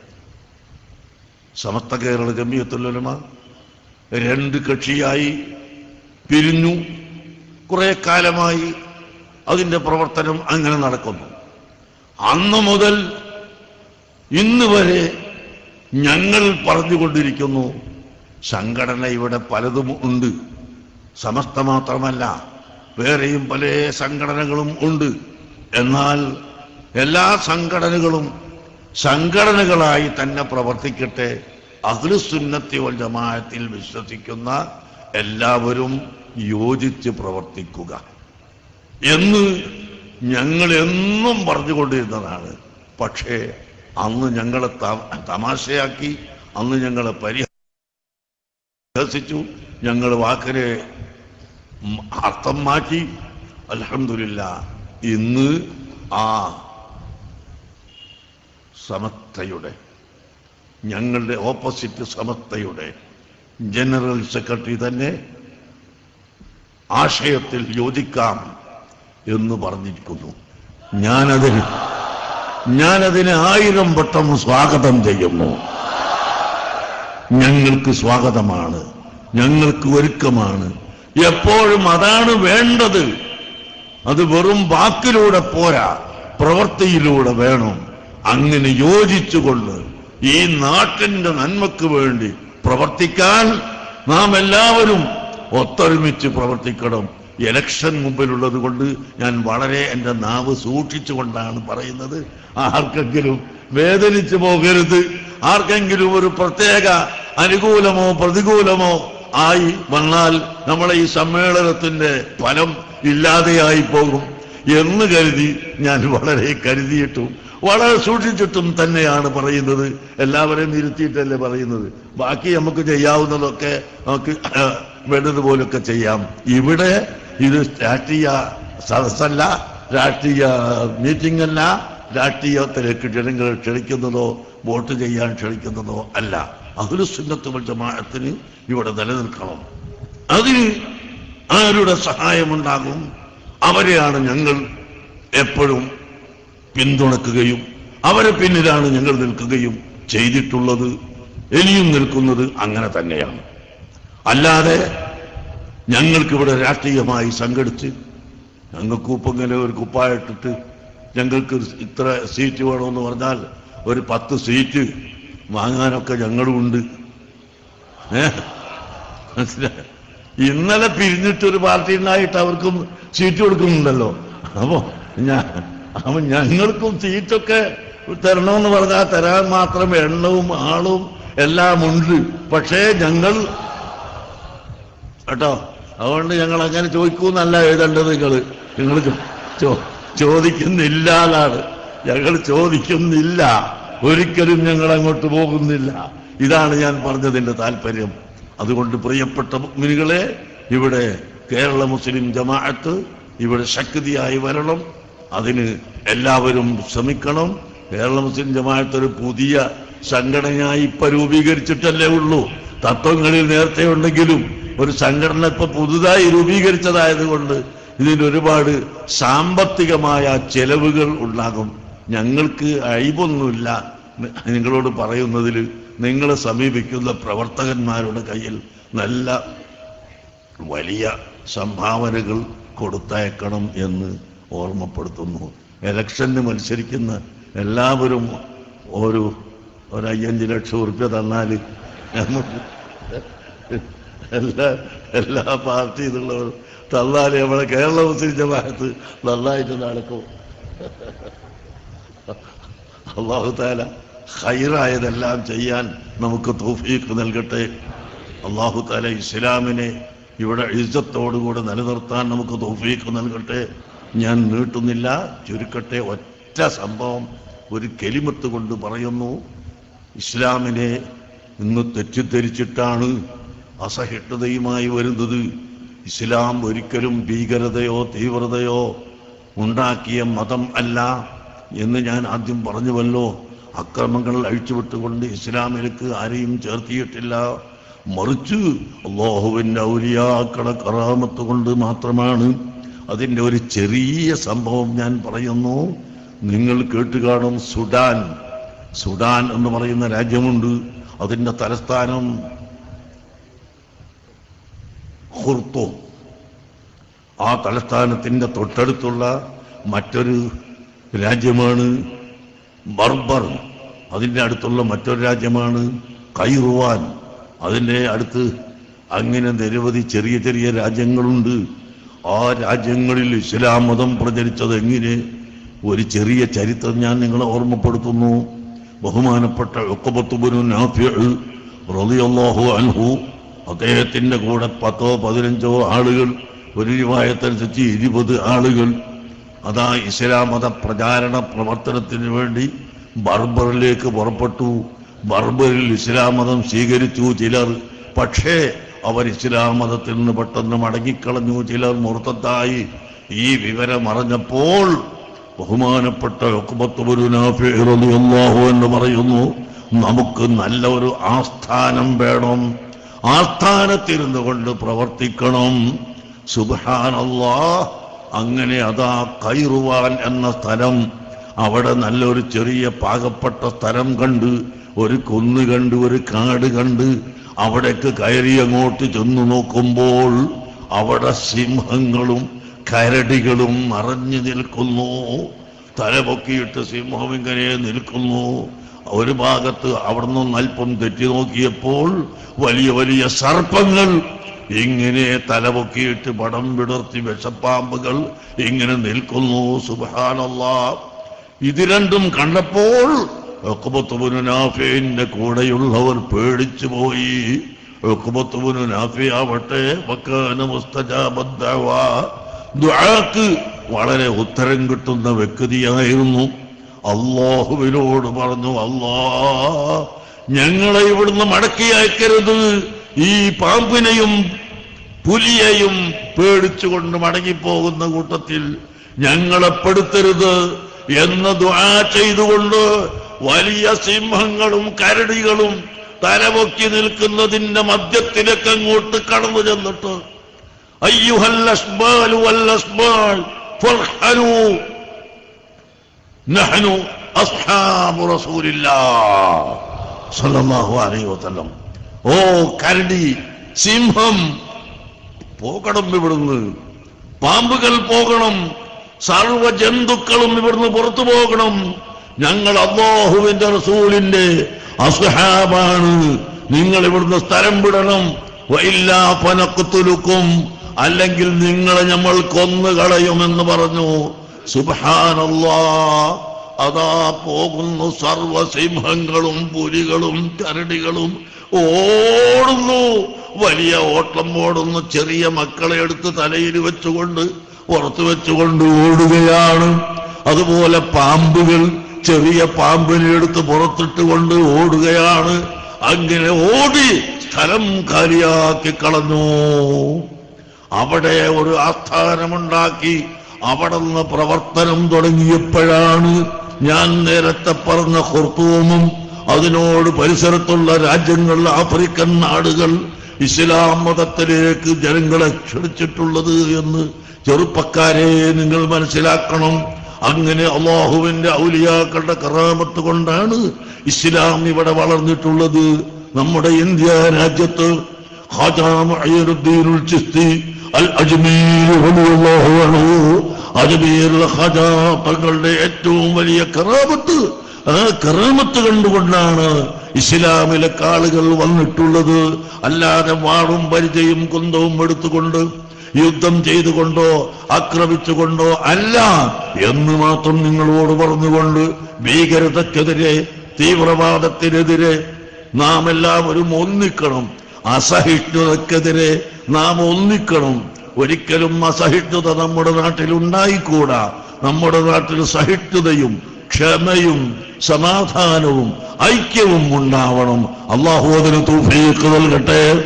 സമസ്ത കേരള ജമിയത്തുലമ രണ്ട് കക്ഷിയായി പിരിഞ്ഞു കുറെ കാലമായി അതിന്റെ പ്രവർത്തനം അങ്ങനെ നടക്കുന്നു അന്ന് മുതൽ ഇന്ന് വരെ ഞങ്ങൾ പറഞ്ഞുകൊണ്ടിരിക്കുന്നു സംഘടന ഇവിടെ പലതും ഉണ്ട് സമസ്ത മാത്രമല്ല വേറെയും പല സംഘടനകളും ഉണ്ട് എന്നാൽ എല്ലാ സംഘടനകളും സംഘടനകളായി തന്നെ പ്രവർത്തിക്കട്ടെ അഖിലുസുന്നത്തി വൽ ജമാഅത്തിൽ വിശ്വസിക്കുന്ന എല്ലാവരും യോജിച്ച് പ്രവർത്തിക്കുക എന്ന് ഞങ്ങൾ എന്നും പറഞ്ഞുകൊണ്ടിരുന്നതാണ് പക്ഷേ അന്ന് ഞങ്ങളെ ത- തമാശയാക്കി അന്ന് ഞങ്ങളെ പരിഹസിച്ചു ഞങ്ങൾ വാക്കിനെ ഉം അർത്ഥം മാറ്റി അൽഹംദുലില്ല ഇന്ന് ആ സമസ്തയുടെ ഞങ്ങളുടെ ഓപ്പോസിറ്റ് സമസ്തയുടെ ജനറൽ സെക്രട്ടറി തന്നെ ആശയത്തിൽ യോജിക്കാം എന്ന് പറഞ്ഞിരിക്കുന്നു ഞാനതിന് ഞാനതിന് ആയിരം വട്ടം സ്വാഗതം ചെയ്യുന്നു ഞങ്ങൾക്ക് സ്വാഗതമാണ് ഞങ്ങൾക്ക് ഒരുക്കമാണ് എപ്പോഴും അതാണ് വേണ്ടത് അത് വെറും വാക്കിലൂടെ പോരാ പ്രവൃത്തിയിലൂടെ വേണം അങ്ങനെ യോജിച്ചുകൊണ്ട് ഈ നാട്ടിന്റെ നന്മക്ക് വേണ്ടി പ്രവർത്തിക്കാൻ നാം എല്ലാവരും ഒത്തൊരുമിച്ച് പ്രവർത്തിക്കണം ഇലക്ഷൻ മുമ്പിലുള്ളത് കൊണ്ട് ഞാൻ വളരെ എൻ്റെ നാവ് സൂക്ഷിച്ചുകൊണ്ടാണ് പറയുന്നത് ആർക്കെങ്കിലും വേദനിച്ചു പോകരുത് ആർക്കെങ്കിലും ഒരു പ്രത്യേക അനുകൂലമോ പ്രതികൂലമോ ആയി വന്നാൽ നമ്മളെ ഈ സമ്മേളനത്തിന്റെ ഫലം ഇല്ലാതെയായി പോകും എന്ന് കരുതി ഞാൻ വളരെ കരുതിയിട്ടും വളരെ സൂക്ഷിച്ചിട്ടും തന്നെയാണ് പറയുന്നത് എല്ലാവരെയും ഇരുത്തിയിട്ടല്ലേ പറയുന്നത് ബാക്കി നമുക്ക് ചെയ്യാവുന്നതൊക്കെ നമുക്ക് വേണ്ടതുപോലൊക്കെ ചെയ്യാം ഇവിടെ ഇത് രാഷ്ട്രീയ സദസ്സല്ല രാഷ്ട്രീയ മീറ്റിംഗ് അല്ല രാഷ്ട്രീയത്തിലേക്ക് ജനങ്ങൾ ക്ഷണിക്കുന്നതോ വോട്ട് ചെയ്യാൻ ക്ഷണിക്കുന്നതോ അല്ല അതൊരു സുന്നത്തുമൽ ജമാഅത്തിന് ഇവിടെ നിലനിൽക്കണം അതിന് ആരുടെ സഹായമുണ്ടാകും അവരെയാണ് ഞങ്ങൾ എപ്പോഴും പിന്തുണക്കുകയും അവരെ പിന്നിലാണ് ഞങ്ങൾ നിൽക്കുകയും ചെയ്തിട്ടുള്ളത് ഇനിയും നിൽക്കുന്നത് അങ്ങനെ തന്നെയാണ് അല്ലാതെ ഞങ്ങൾക്കിവിടെ രാഷ്ട്രീയമായി സംഘടിച്ച് ഞങ്ങൾക്ക് ഇങ്ങനെ ഒരു കുപ്പായിട്ടിട്ട് ഞങ്ങൾക്ക് ഇത്ര സീറ്റ് വേണമെന്ന് പറഞ്ഞാൽ ഒരു പത്ത് സീറ്റ് വാങ്ങാനൊക്കെ ഞങ്ങളുമുണ്ട് ഏ മനസ്സിലായോ? ഇന്നലെ പിരിഞ്ഞിട്ടൊരു പാർട്ടി ഉണ്ടായിട്ട് അവർക്കും സീറ്റ് കൊടുക്കുന്നുണ്ടല്ലോ അപ്പോ ഞാൻ അപ്പൊ ഞങ്ങൾക്കും സീറ്റൊക്കെ തരണമെന്ന് പറഞ്ഞാൽ തരാൻ മാത്രം എണ്ണവും ആളും എല്ലാം ഉണ്ട് പക്ഷേ ഞങ്ങൾ കേട്ടോ അതുകൊണ്ട് ഞങ്ങൾ അങ്ങനെ ചോദിക്കൂന്നല്ല എഴുതേണ്ടത് നിങ്ങൾ നിങ്ങൾ ചോ- ചോദിക്കുന്നില്ല എന്നാണ് ഞങ്ങൾ ചോദിക്കുന്നില്ല ഒരിക്കലും ഞങ്ങൾ അങ്ങോട്ട് പോകുന്നില്ല ഇതാണ് ഞാൻ പറഞ്ഞതിന്റെ താല്പര്യം അതുകൊണ്ട് പ്രിയപ്പെട്ട മുഗ്മിനികളെ ഇവിടെ കേരള മുസ്ലിം ജമാഅത്ത് ഇവിടെ ശക്തിയായി വരണം അതിന് എല്ലാവരും ശ്രമിക്കണം കേരള മുസ്ലിം ജമാഅത്ത് ഒരു പുതിയ സംഘടനയായി ഇപ്പൊ രൂപീകരിച്ചിട്ടല്ലേ ഉള്ളൂ തത്വങ്ങളിൽ നേരത്തെ ഉണ്ടെങ്കിലും ഒരു സംഘടന ഇപ്പൊ പുതുതായി രൂപീകരിച്ചതായതുകൊണ്ട് ഇതിന് ഒരുപാട് സാമ്പത്തികമായ ചെലവുകൾ ഉണ്ടാകും ഞങ്ങൾക്ക് അഴിവൊന്നുമില്ല നി- നിങ്ങളോട് പറയുന്നതിൽ നിങ്ങളെ സമീപിക്കുന്ന പ്രവർത്തകന്മാരുടെ കയ്യിൽ നല്ല വലിയ സംഭാവനകൾ കൊടുത്തയക്കണം എന്ന് ഓർമ്മപ്പെടുത്തുന്നു ഇലക്ഷന് മത്സരിക്കുന്ന എല്ലാവരും ഒരു ഒരു അയ്യഞ്ച് ലക്ഷം ഉറുപ്പ്യ തന്നാൽ നമുക്ക് എല്ലാ എല്ലാ പാർട്ടി ഇതുള്ളവർ തന്നാൽ നമ്മളെ കേരള മുസ്ലിം ജമാഅത്ത് നന്നായിട്ട് നടക്കും അള്ളാഹു താല ഹൈറായതെല്ലാം ചെയ്യാൻ നമുക്ക് തൗഫീഖ് നൽകട്ടെ അള്ളാഹു താല ഇസ്ലാമിനെ ഇവിടെ ഇജ്ജത്തോടുകൂടെ നിലനിർത്താൻ നമുക്ക് തൗഫീഖ് നൽകട്ടെ ഞാൻ നീട്ടുന്നില്ല ചുരുക്കട്ടെ ഒറ്റ സംഭവം ഒരു കെലിമത്ത് കൊണ്ട് പറയുന്നു ഇസ്ലാമിനെ ഇന്ന് തെറ്റിദ്ധരിച്ചിട്ടാണ് അസഹിഷ്ണുതയുമായി വരുന്നത് ഇസ്ലാം ഒരിക്കലും ഭീകരതയോ തീവ്രതയോ ഉണ്ടാക്കിയ മതം അല്ല എന്ന് ഞാൻ ആദ്യം പറഞ്ഞുവല്ലോ അക്രമങ്ങൾ അഴിച്ചുവിട്ടുകൊണ്ട് ഇസ്ലാമിലേക്ക് ആരെയും ചേർത്തിയിട്ടില്ല മറിച്ച് അള്ളാഹുവിൻ്റെ ഔലിയാക്കളെ കറാമത്ത് കൊണ്ട് മാത്രമാണ് അതിൻ്റെ ഒരു ചെറിയ സംഭവം ഞാൻ പറയുന്നു നിങ്ങൾ കേട്ട് കാണും സുഡാൻ സുഡാൻ എന്ന് പറയുന്ന രാജ്യമുണ്ട് അതിൻ്റെ തലസ്ഥാനം ഹുർത്തോം ആ തലസ്ഥാനത്തിൻ്റെ തൊട്ടടുത്തുള്ള മറ്റൊരു രാജ്യമാണ് ബർബർ അതിൻ്റെ അടുത്തുള്ള മറ്റൊരു രാജ്യമാണ് കൈറുവാൻ അതിൻ്റെ അടുത്ത് അങ്ങനെ നിരവധി ചെറിയ ചെറിയ രാജ്യങ്ങളുണ്ട് ആ രാജ്യങ്ങളിൽ ഇസ്ലാം മതം പ്രചരിച്ചത് എങ്ങനെ ഒരു ചെറിയ ചരിത്രം ഞാൻ നിങ്ങളെ ഓർമ്മപ്പെടുത്തുന്നു ബഹുമാനപ്പെട്ട ഒക്കബത്തുബുനു നാഫിഅ് റളിയല്ലാഹു അൻഹു അദ്ദേഹത്തിന്റെ കൂടെ പത്തോ പതിനഞ്ചോ ആളുകൾ ഒരു രൂപായത്തനുസരിച്ച് ഇരുപത് ആളുകൾ അതാ ഇസ്ലാം മത പ്രചാരണ പ്രവർത്തനത്തിന് വേണ്ടി ബർബറിലേക്ക് പുറപ്പെട്ടു ബർബറിൽ ഇസ്ലാം മതം സ്വീകരിച്ചു ചിലർ പക്ഷേ അവർ ഇസ്ലാം മതത്തിൽ നിന്ന് പെട്ടെന്ന് മടങ്ങിക്കളഞ്ഞു ചിലർ മുർത്തത്തായി ഈ വിവരം അറിഞ്ഞപ്പോൾ ബഹുമാനപ്പെട്ട അള്ളാഹു എന്ന് പറയുന്നു നമുക്ക് നല്ല ഒരു ആസ്ഥാനം വേണം ആസ്ഥാനത്തിരുന്നു കൊണ്ട് പ്രവർത്തിക്കണം സുബാനല്ലാ അങ്ങനെ അതാ കൈറുവാൻ എന്ന സ്ഥലം അവിടെ നല്ലൊരു ചെറിയ പാകപ്പെട്ട സ്ഥലം കണ്ട് ഒരു കുന്ന് കണ്ട് ഒരു കാട് കണ്ട് അവിടേക്ക് കയറി അങ്ങോട്ട് ചെന്നു നോക്കുമ്പോൾ അവിടെ സിംഹങ്ങളും കരടികളും നിറഞ്ഞു നിൽക്കുന്നു തലപൊക്കിയിട്ട് സിംഹം ഇങ്ങനെ നിൽക്കുന്നു ഒരു ഭാഗത്ത് അവിടെ നിന്ന് അല്പം തെറ്റി നോക്കിയപ്പോൾ വലിയ വലിയ സർപ്പങ്ങൾ ഇങ്ങനെ തലപൊക്കിയിട്ട് പടം വിടർത്തി വിഷപ്പാമ്പുകൾ ഇങ്ങനെ നിൽക്കുന്നു സുബാനല്ലാ ഇത് രണ്ടും കണ്ടപ്പോൾ നാഫിന്റെ കൂടെയുള്ളവർ പേടിച്ചു പോയി നാഫിയാവട്ടെ വക്കാന മുസ്തജാബദ്ദഅവ. ദുആക്ക് വളരെ ഉത്തരം കിട്ടുന്ന വ്യക്തിയായിരുന്നു അള്ളാഹുവിനോട് പറഞ്ഞു അല്ലാ ഞങ്ങളെ ഇവിടുന്ന് മടക്കി അയക്കരുത് ഈ പാമ്പിനെയും പുലിയെയും പേടിച്ചുകൊണ്ട് മടങ്ങിപ്പോകുന്ന കൂട്ടത്തിൽ ഞങ്ങളെ പെടുത്തരുത് എന്ന് ദുആ ചെയ്തുകൊണ്ട് വലിയ സിംഹങ്ങളും കരടികളും തലപൊക്കി നിൽക്കുന്നതിന്റെ മധ്യത്തിലേക്ക് അങ്ങോട്ട് കടന്നു ചെന്നിട്ട് അയ്യുഹൽ അസ്ബാലു വൽ അസ്ബാൽ ഫർഹനു നഹ്നു അസ്ഹാബു റസൂലില്ലാഹ് സല്ലല്ലാഹു അലൈഹി വസല്ലം ഓ കരടി സിംഹം പോകണം ഇവിടുന്ന് പാമ്പുകൾ പോകണം സർവ ജന്തുക്കളും ഇവിടുന്ന് പുറത്തു പോകണം ഞങ്ങൾ അള്ളാഹുവിന്റെ റസൂലിന്റെ അസുഹാബാണ് നിങ്ങൾ ഇവിടുന്ന് സ്ഥലം വിടണം വൈല്ലാ പനക്കുത്തുലുക്കും അല്ലെങ്കിൽ നിങ്ങളെ നമ്മൾ കൊന്നു കളയുമെന്ന് പറഞ്ഞു സുബാനല്ലാ അതാ പോകുന്നു സർവസിംഹങ്ങളും പുലികളും കരടികളും ഓടുന്നു വലിയ ഓട്ടം ഓടുന്നു ചെറിയ മക്കളെ എടുത്ത് തലയിൽ വെച്ചുകൊണ്ട് പുറത്തു വെച്ചുകൊണ്ട് ഓടുകയാണ് അതുപോലെ പാമ്പുകൾ ചെറിയ പാമ്പിനെ എടുത്ത് പുറത്തിട്ടുകൊണ്ട് ഓടുകയാണ് അങ്ങനെ ഓടി സ്ഥലം കാലിയാക്കി കളഞ്ഞു അവിടെ ഒരു ആസ്ഥാനമുണ്ടാക്കി അവിടെ നിന്ന് പ്രവർത്തനം തുടങ്ങിയപ്പോഴാണ് ഞാൻ നേരത്തെ പറഞ്ഞ ഹുർത്തൂമും അതിനോട് പരിസരത്തുള്ള രാജ്യങ്ങൾ ആഫ്രിക്കൻ നാടുകൾ ഇസ്ലാം മതത്തിലേക്ക് ജനങ്ങളെ ക്ഷണിച്ചിട്ടുള്ളത് എന്ന് ചെറുപ്പക്കാരെ നിങ്ങൾ മനസ്സിലാക്കണം അങ്ങനെ അള്ളാഹുവിന്റെ ഔലിയാക്കളുടെ കറാമത്ത് കൊണ്ടാണ് ഇസ്ലാം ഇവിടെ വളർന്നിട്ടുള്ളത് നമ്മുടെ ഇന്ത്യ രാജ്യത്ത് ഖാജാ മുഈനുദ്ദീനുൽ ചിസ്തി അൽ അജ്മീർ റളിയല്ലാഹു അൻഹു അജ്മീറിലെ ഖാജാ തങ്ങളുടെ ഏറ്റവും വലിയ കറാമത്ത് ആ കറാമത്ത് കണ്ടുകൊണ്ടാണ് ഇസ്ലാമിലെ ആളുകൾ വന്നിട്ടുള്ളത് അല്ലാതെ വാളും പരിചയും കുന്തവും എടുത്തുകൊണ്ട് യുദ്ധം ചെയ്തുകൊണ്ടോ ആക്രമിച്ചുകൊണ്ടോ അല്ല എന്ന് മാത്രം നിങ്ങളോട് പറഞ്ഞുകൊണ്ട് ഭീകരതക്കെതിരെ തീവ്രവാദത്തിനെതിരെ നാം എല്ലാവരും ഒന്നിക്കണം അസഹിഷ്ണുതക്കെതിരെ നാം ഒന്നിക്കണം ഒരിക്കലും അസഹിഷ്ണുത നമ്മുടെ നാട്ടിൽ ഉണ്ടായിക്കൂടാ നമ്മുടെ നാട്ടിൽ സഹിഷ്ണുതയും ക്ഷമയും സമാധാനവും ഐക്യവും ഉണ്ടാവണം അള്ളാഹു അതിന് തൂഫീക്ക് നൽകട്ടെ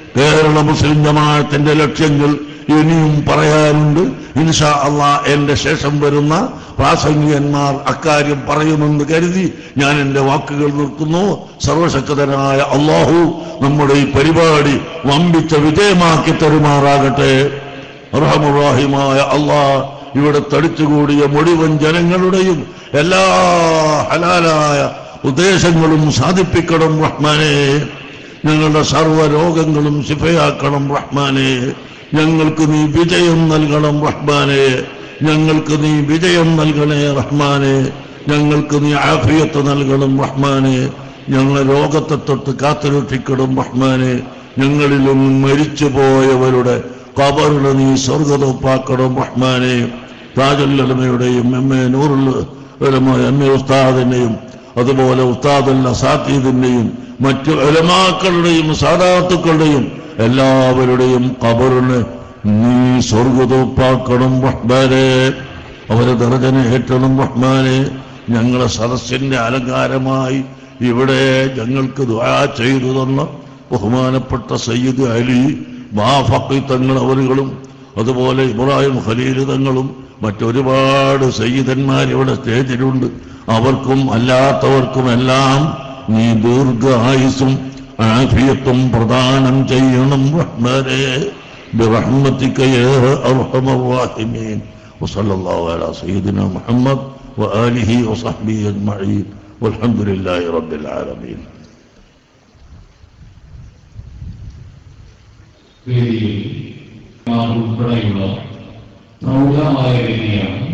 കേരള മുസ്ലിം ജമാഅത്തിന്റെ ലക്ഷ്യങ്ങൾ ഇനിയും പറയാനുണ്ട് ഇൻഷാ അള്ളാ എന്റെ ശേഷം വരുന്ന പ്രാസംഗികന്മാർ അക്കാര്യം പറയുമെന്ന് കരുതി ഞാൻ എന്റെ വാക്കുകൾ നിർത്തുന്നു സർവശക്തനായ അള്ളാഹു നമ്മുടെ ഈ പരിപാടി വമ്പിച്ച വിജയമാക്കി തരുമാറാകട്ടെ റഹമുറാഹിമായ അള്ളാ ഇവിടെ തടിച്ചുകൂടിയ മുഴുവൻ ജനങ്ങളുടെയും എല്ലാ ഹലാലായ ഉദ്ദേശങ്ങളും സാധിപ്പിക്കണം റഹ്മാനെ ഞങ്ങളുടെ സർവ്വ രോഗങ്ങളും ശിഫയാക്കണം റഹ്മാനെ ഞങ്ങൾക്ക് നീ വിജയം നൽകണം റഹ്മാനെ ഞങ്ങൾക്ക് നീ വിജയം നൽകണേ റഹ്മാനെ ഞങ്ങൾക്ക് നീ ആഫിയത്ത് നൽകണം റഹ്മാനെ ഞങ്ങളെ രോഗത്തെ തൊട്ട് കാത്തുരക്ഷിക്കണം റഹ്മാനെ ഞങ്ങളിലും മരിച്ചു പോയവരുടെ കബറിന് നീ സ്വർഗതൊപ്പാക്കണം റഹ്മാനെ താജുല്ലമയുടെയും എം എ നൂറുൽ എം എ ഉസ്താദിന്റെയും അതുപോലെ ഉസ്താദുൽ അസാത്തീദിന്റെയും മറ്റു എലമാക്കളുടെയും സാദാത്തുക്കളുടെയും എല്ലാവരുടെയും കബറിന് നീ സ്വർഗതൊപ്പാക്കണം റഹ്മാനെ അവരെ ദർജന ഏറ്റണം റഹ്മാനെ ഞങ്ങളെ സദസ്സിന്റെ അലങ്കാരമായി ഇവിടെ ഞങ്ങൾക്ക് ദുആ ചെയ്തു തന്ന ബഹുമാനപ്പെട്ട സയ്യിദ് അലി മാഫക്കി തങ്ങൾ അവരുകളും അതുപോലെ ഇബ്രാഹിം ഖലീൽ തങ്ങളും മറ്റൊരുപാട് സയ്യിദന്മാർ ഇവിടെ സ്റ്റേജിലുണ്ട് അവർക്കും അല്ലാത്തവർക്കും എല്ലാം നീ ദീർഘായുസും ആഫിയത്തും പ്രദാനം ചെയ്യണം റഹ്മാനെ برحمتك يا أرحم الراحمين وصلى الله على سيدنا محمد وآله وصحبه أجمعين والحمد لله رب العالمين വേദിയിൽ ഉൾപ്പെടെയുള്ള പ്രൗഢമായ വേദിയാണ്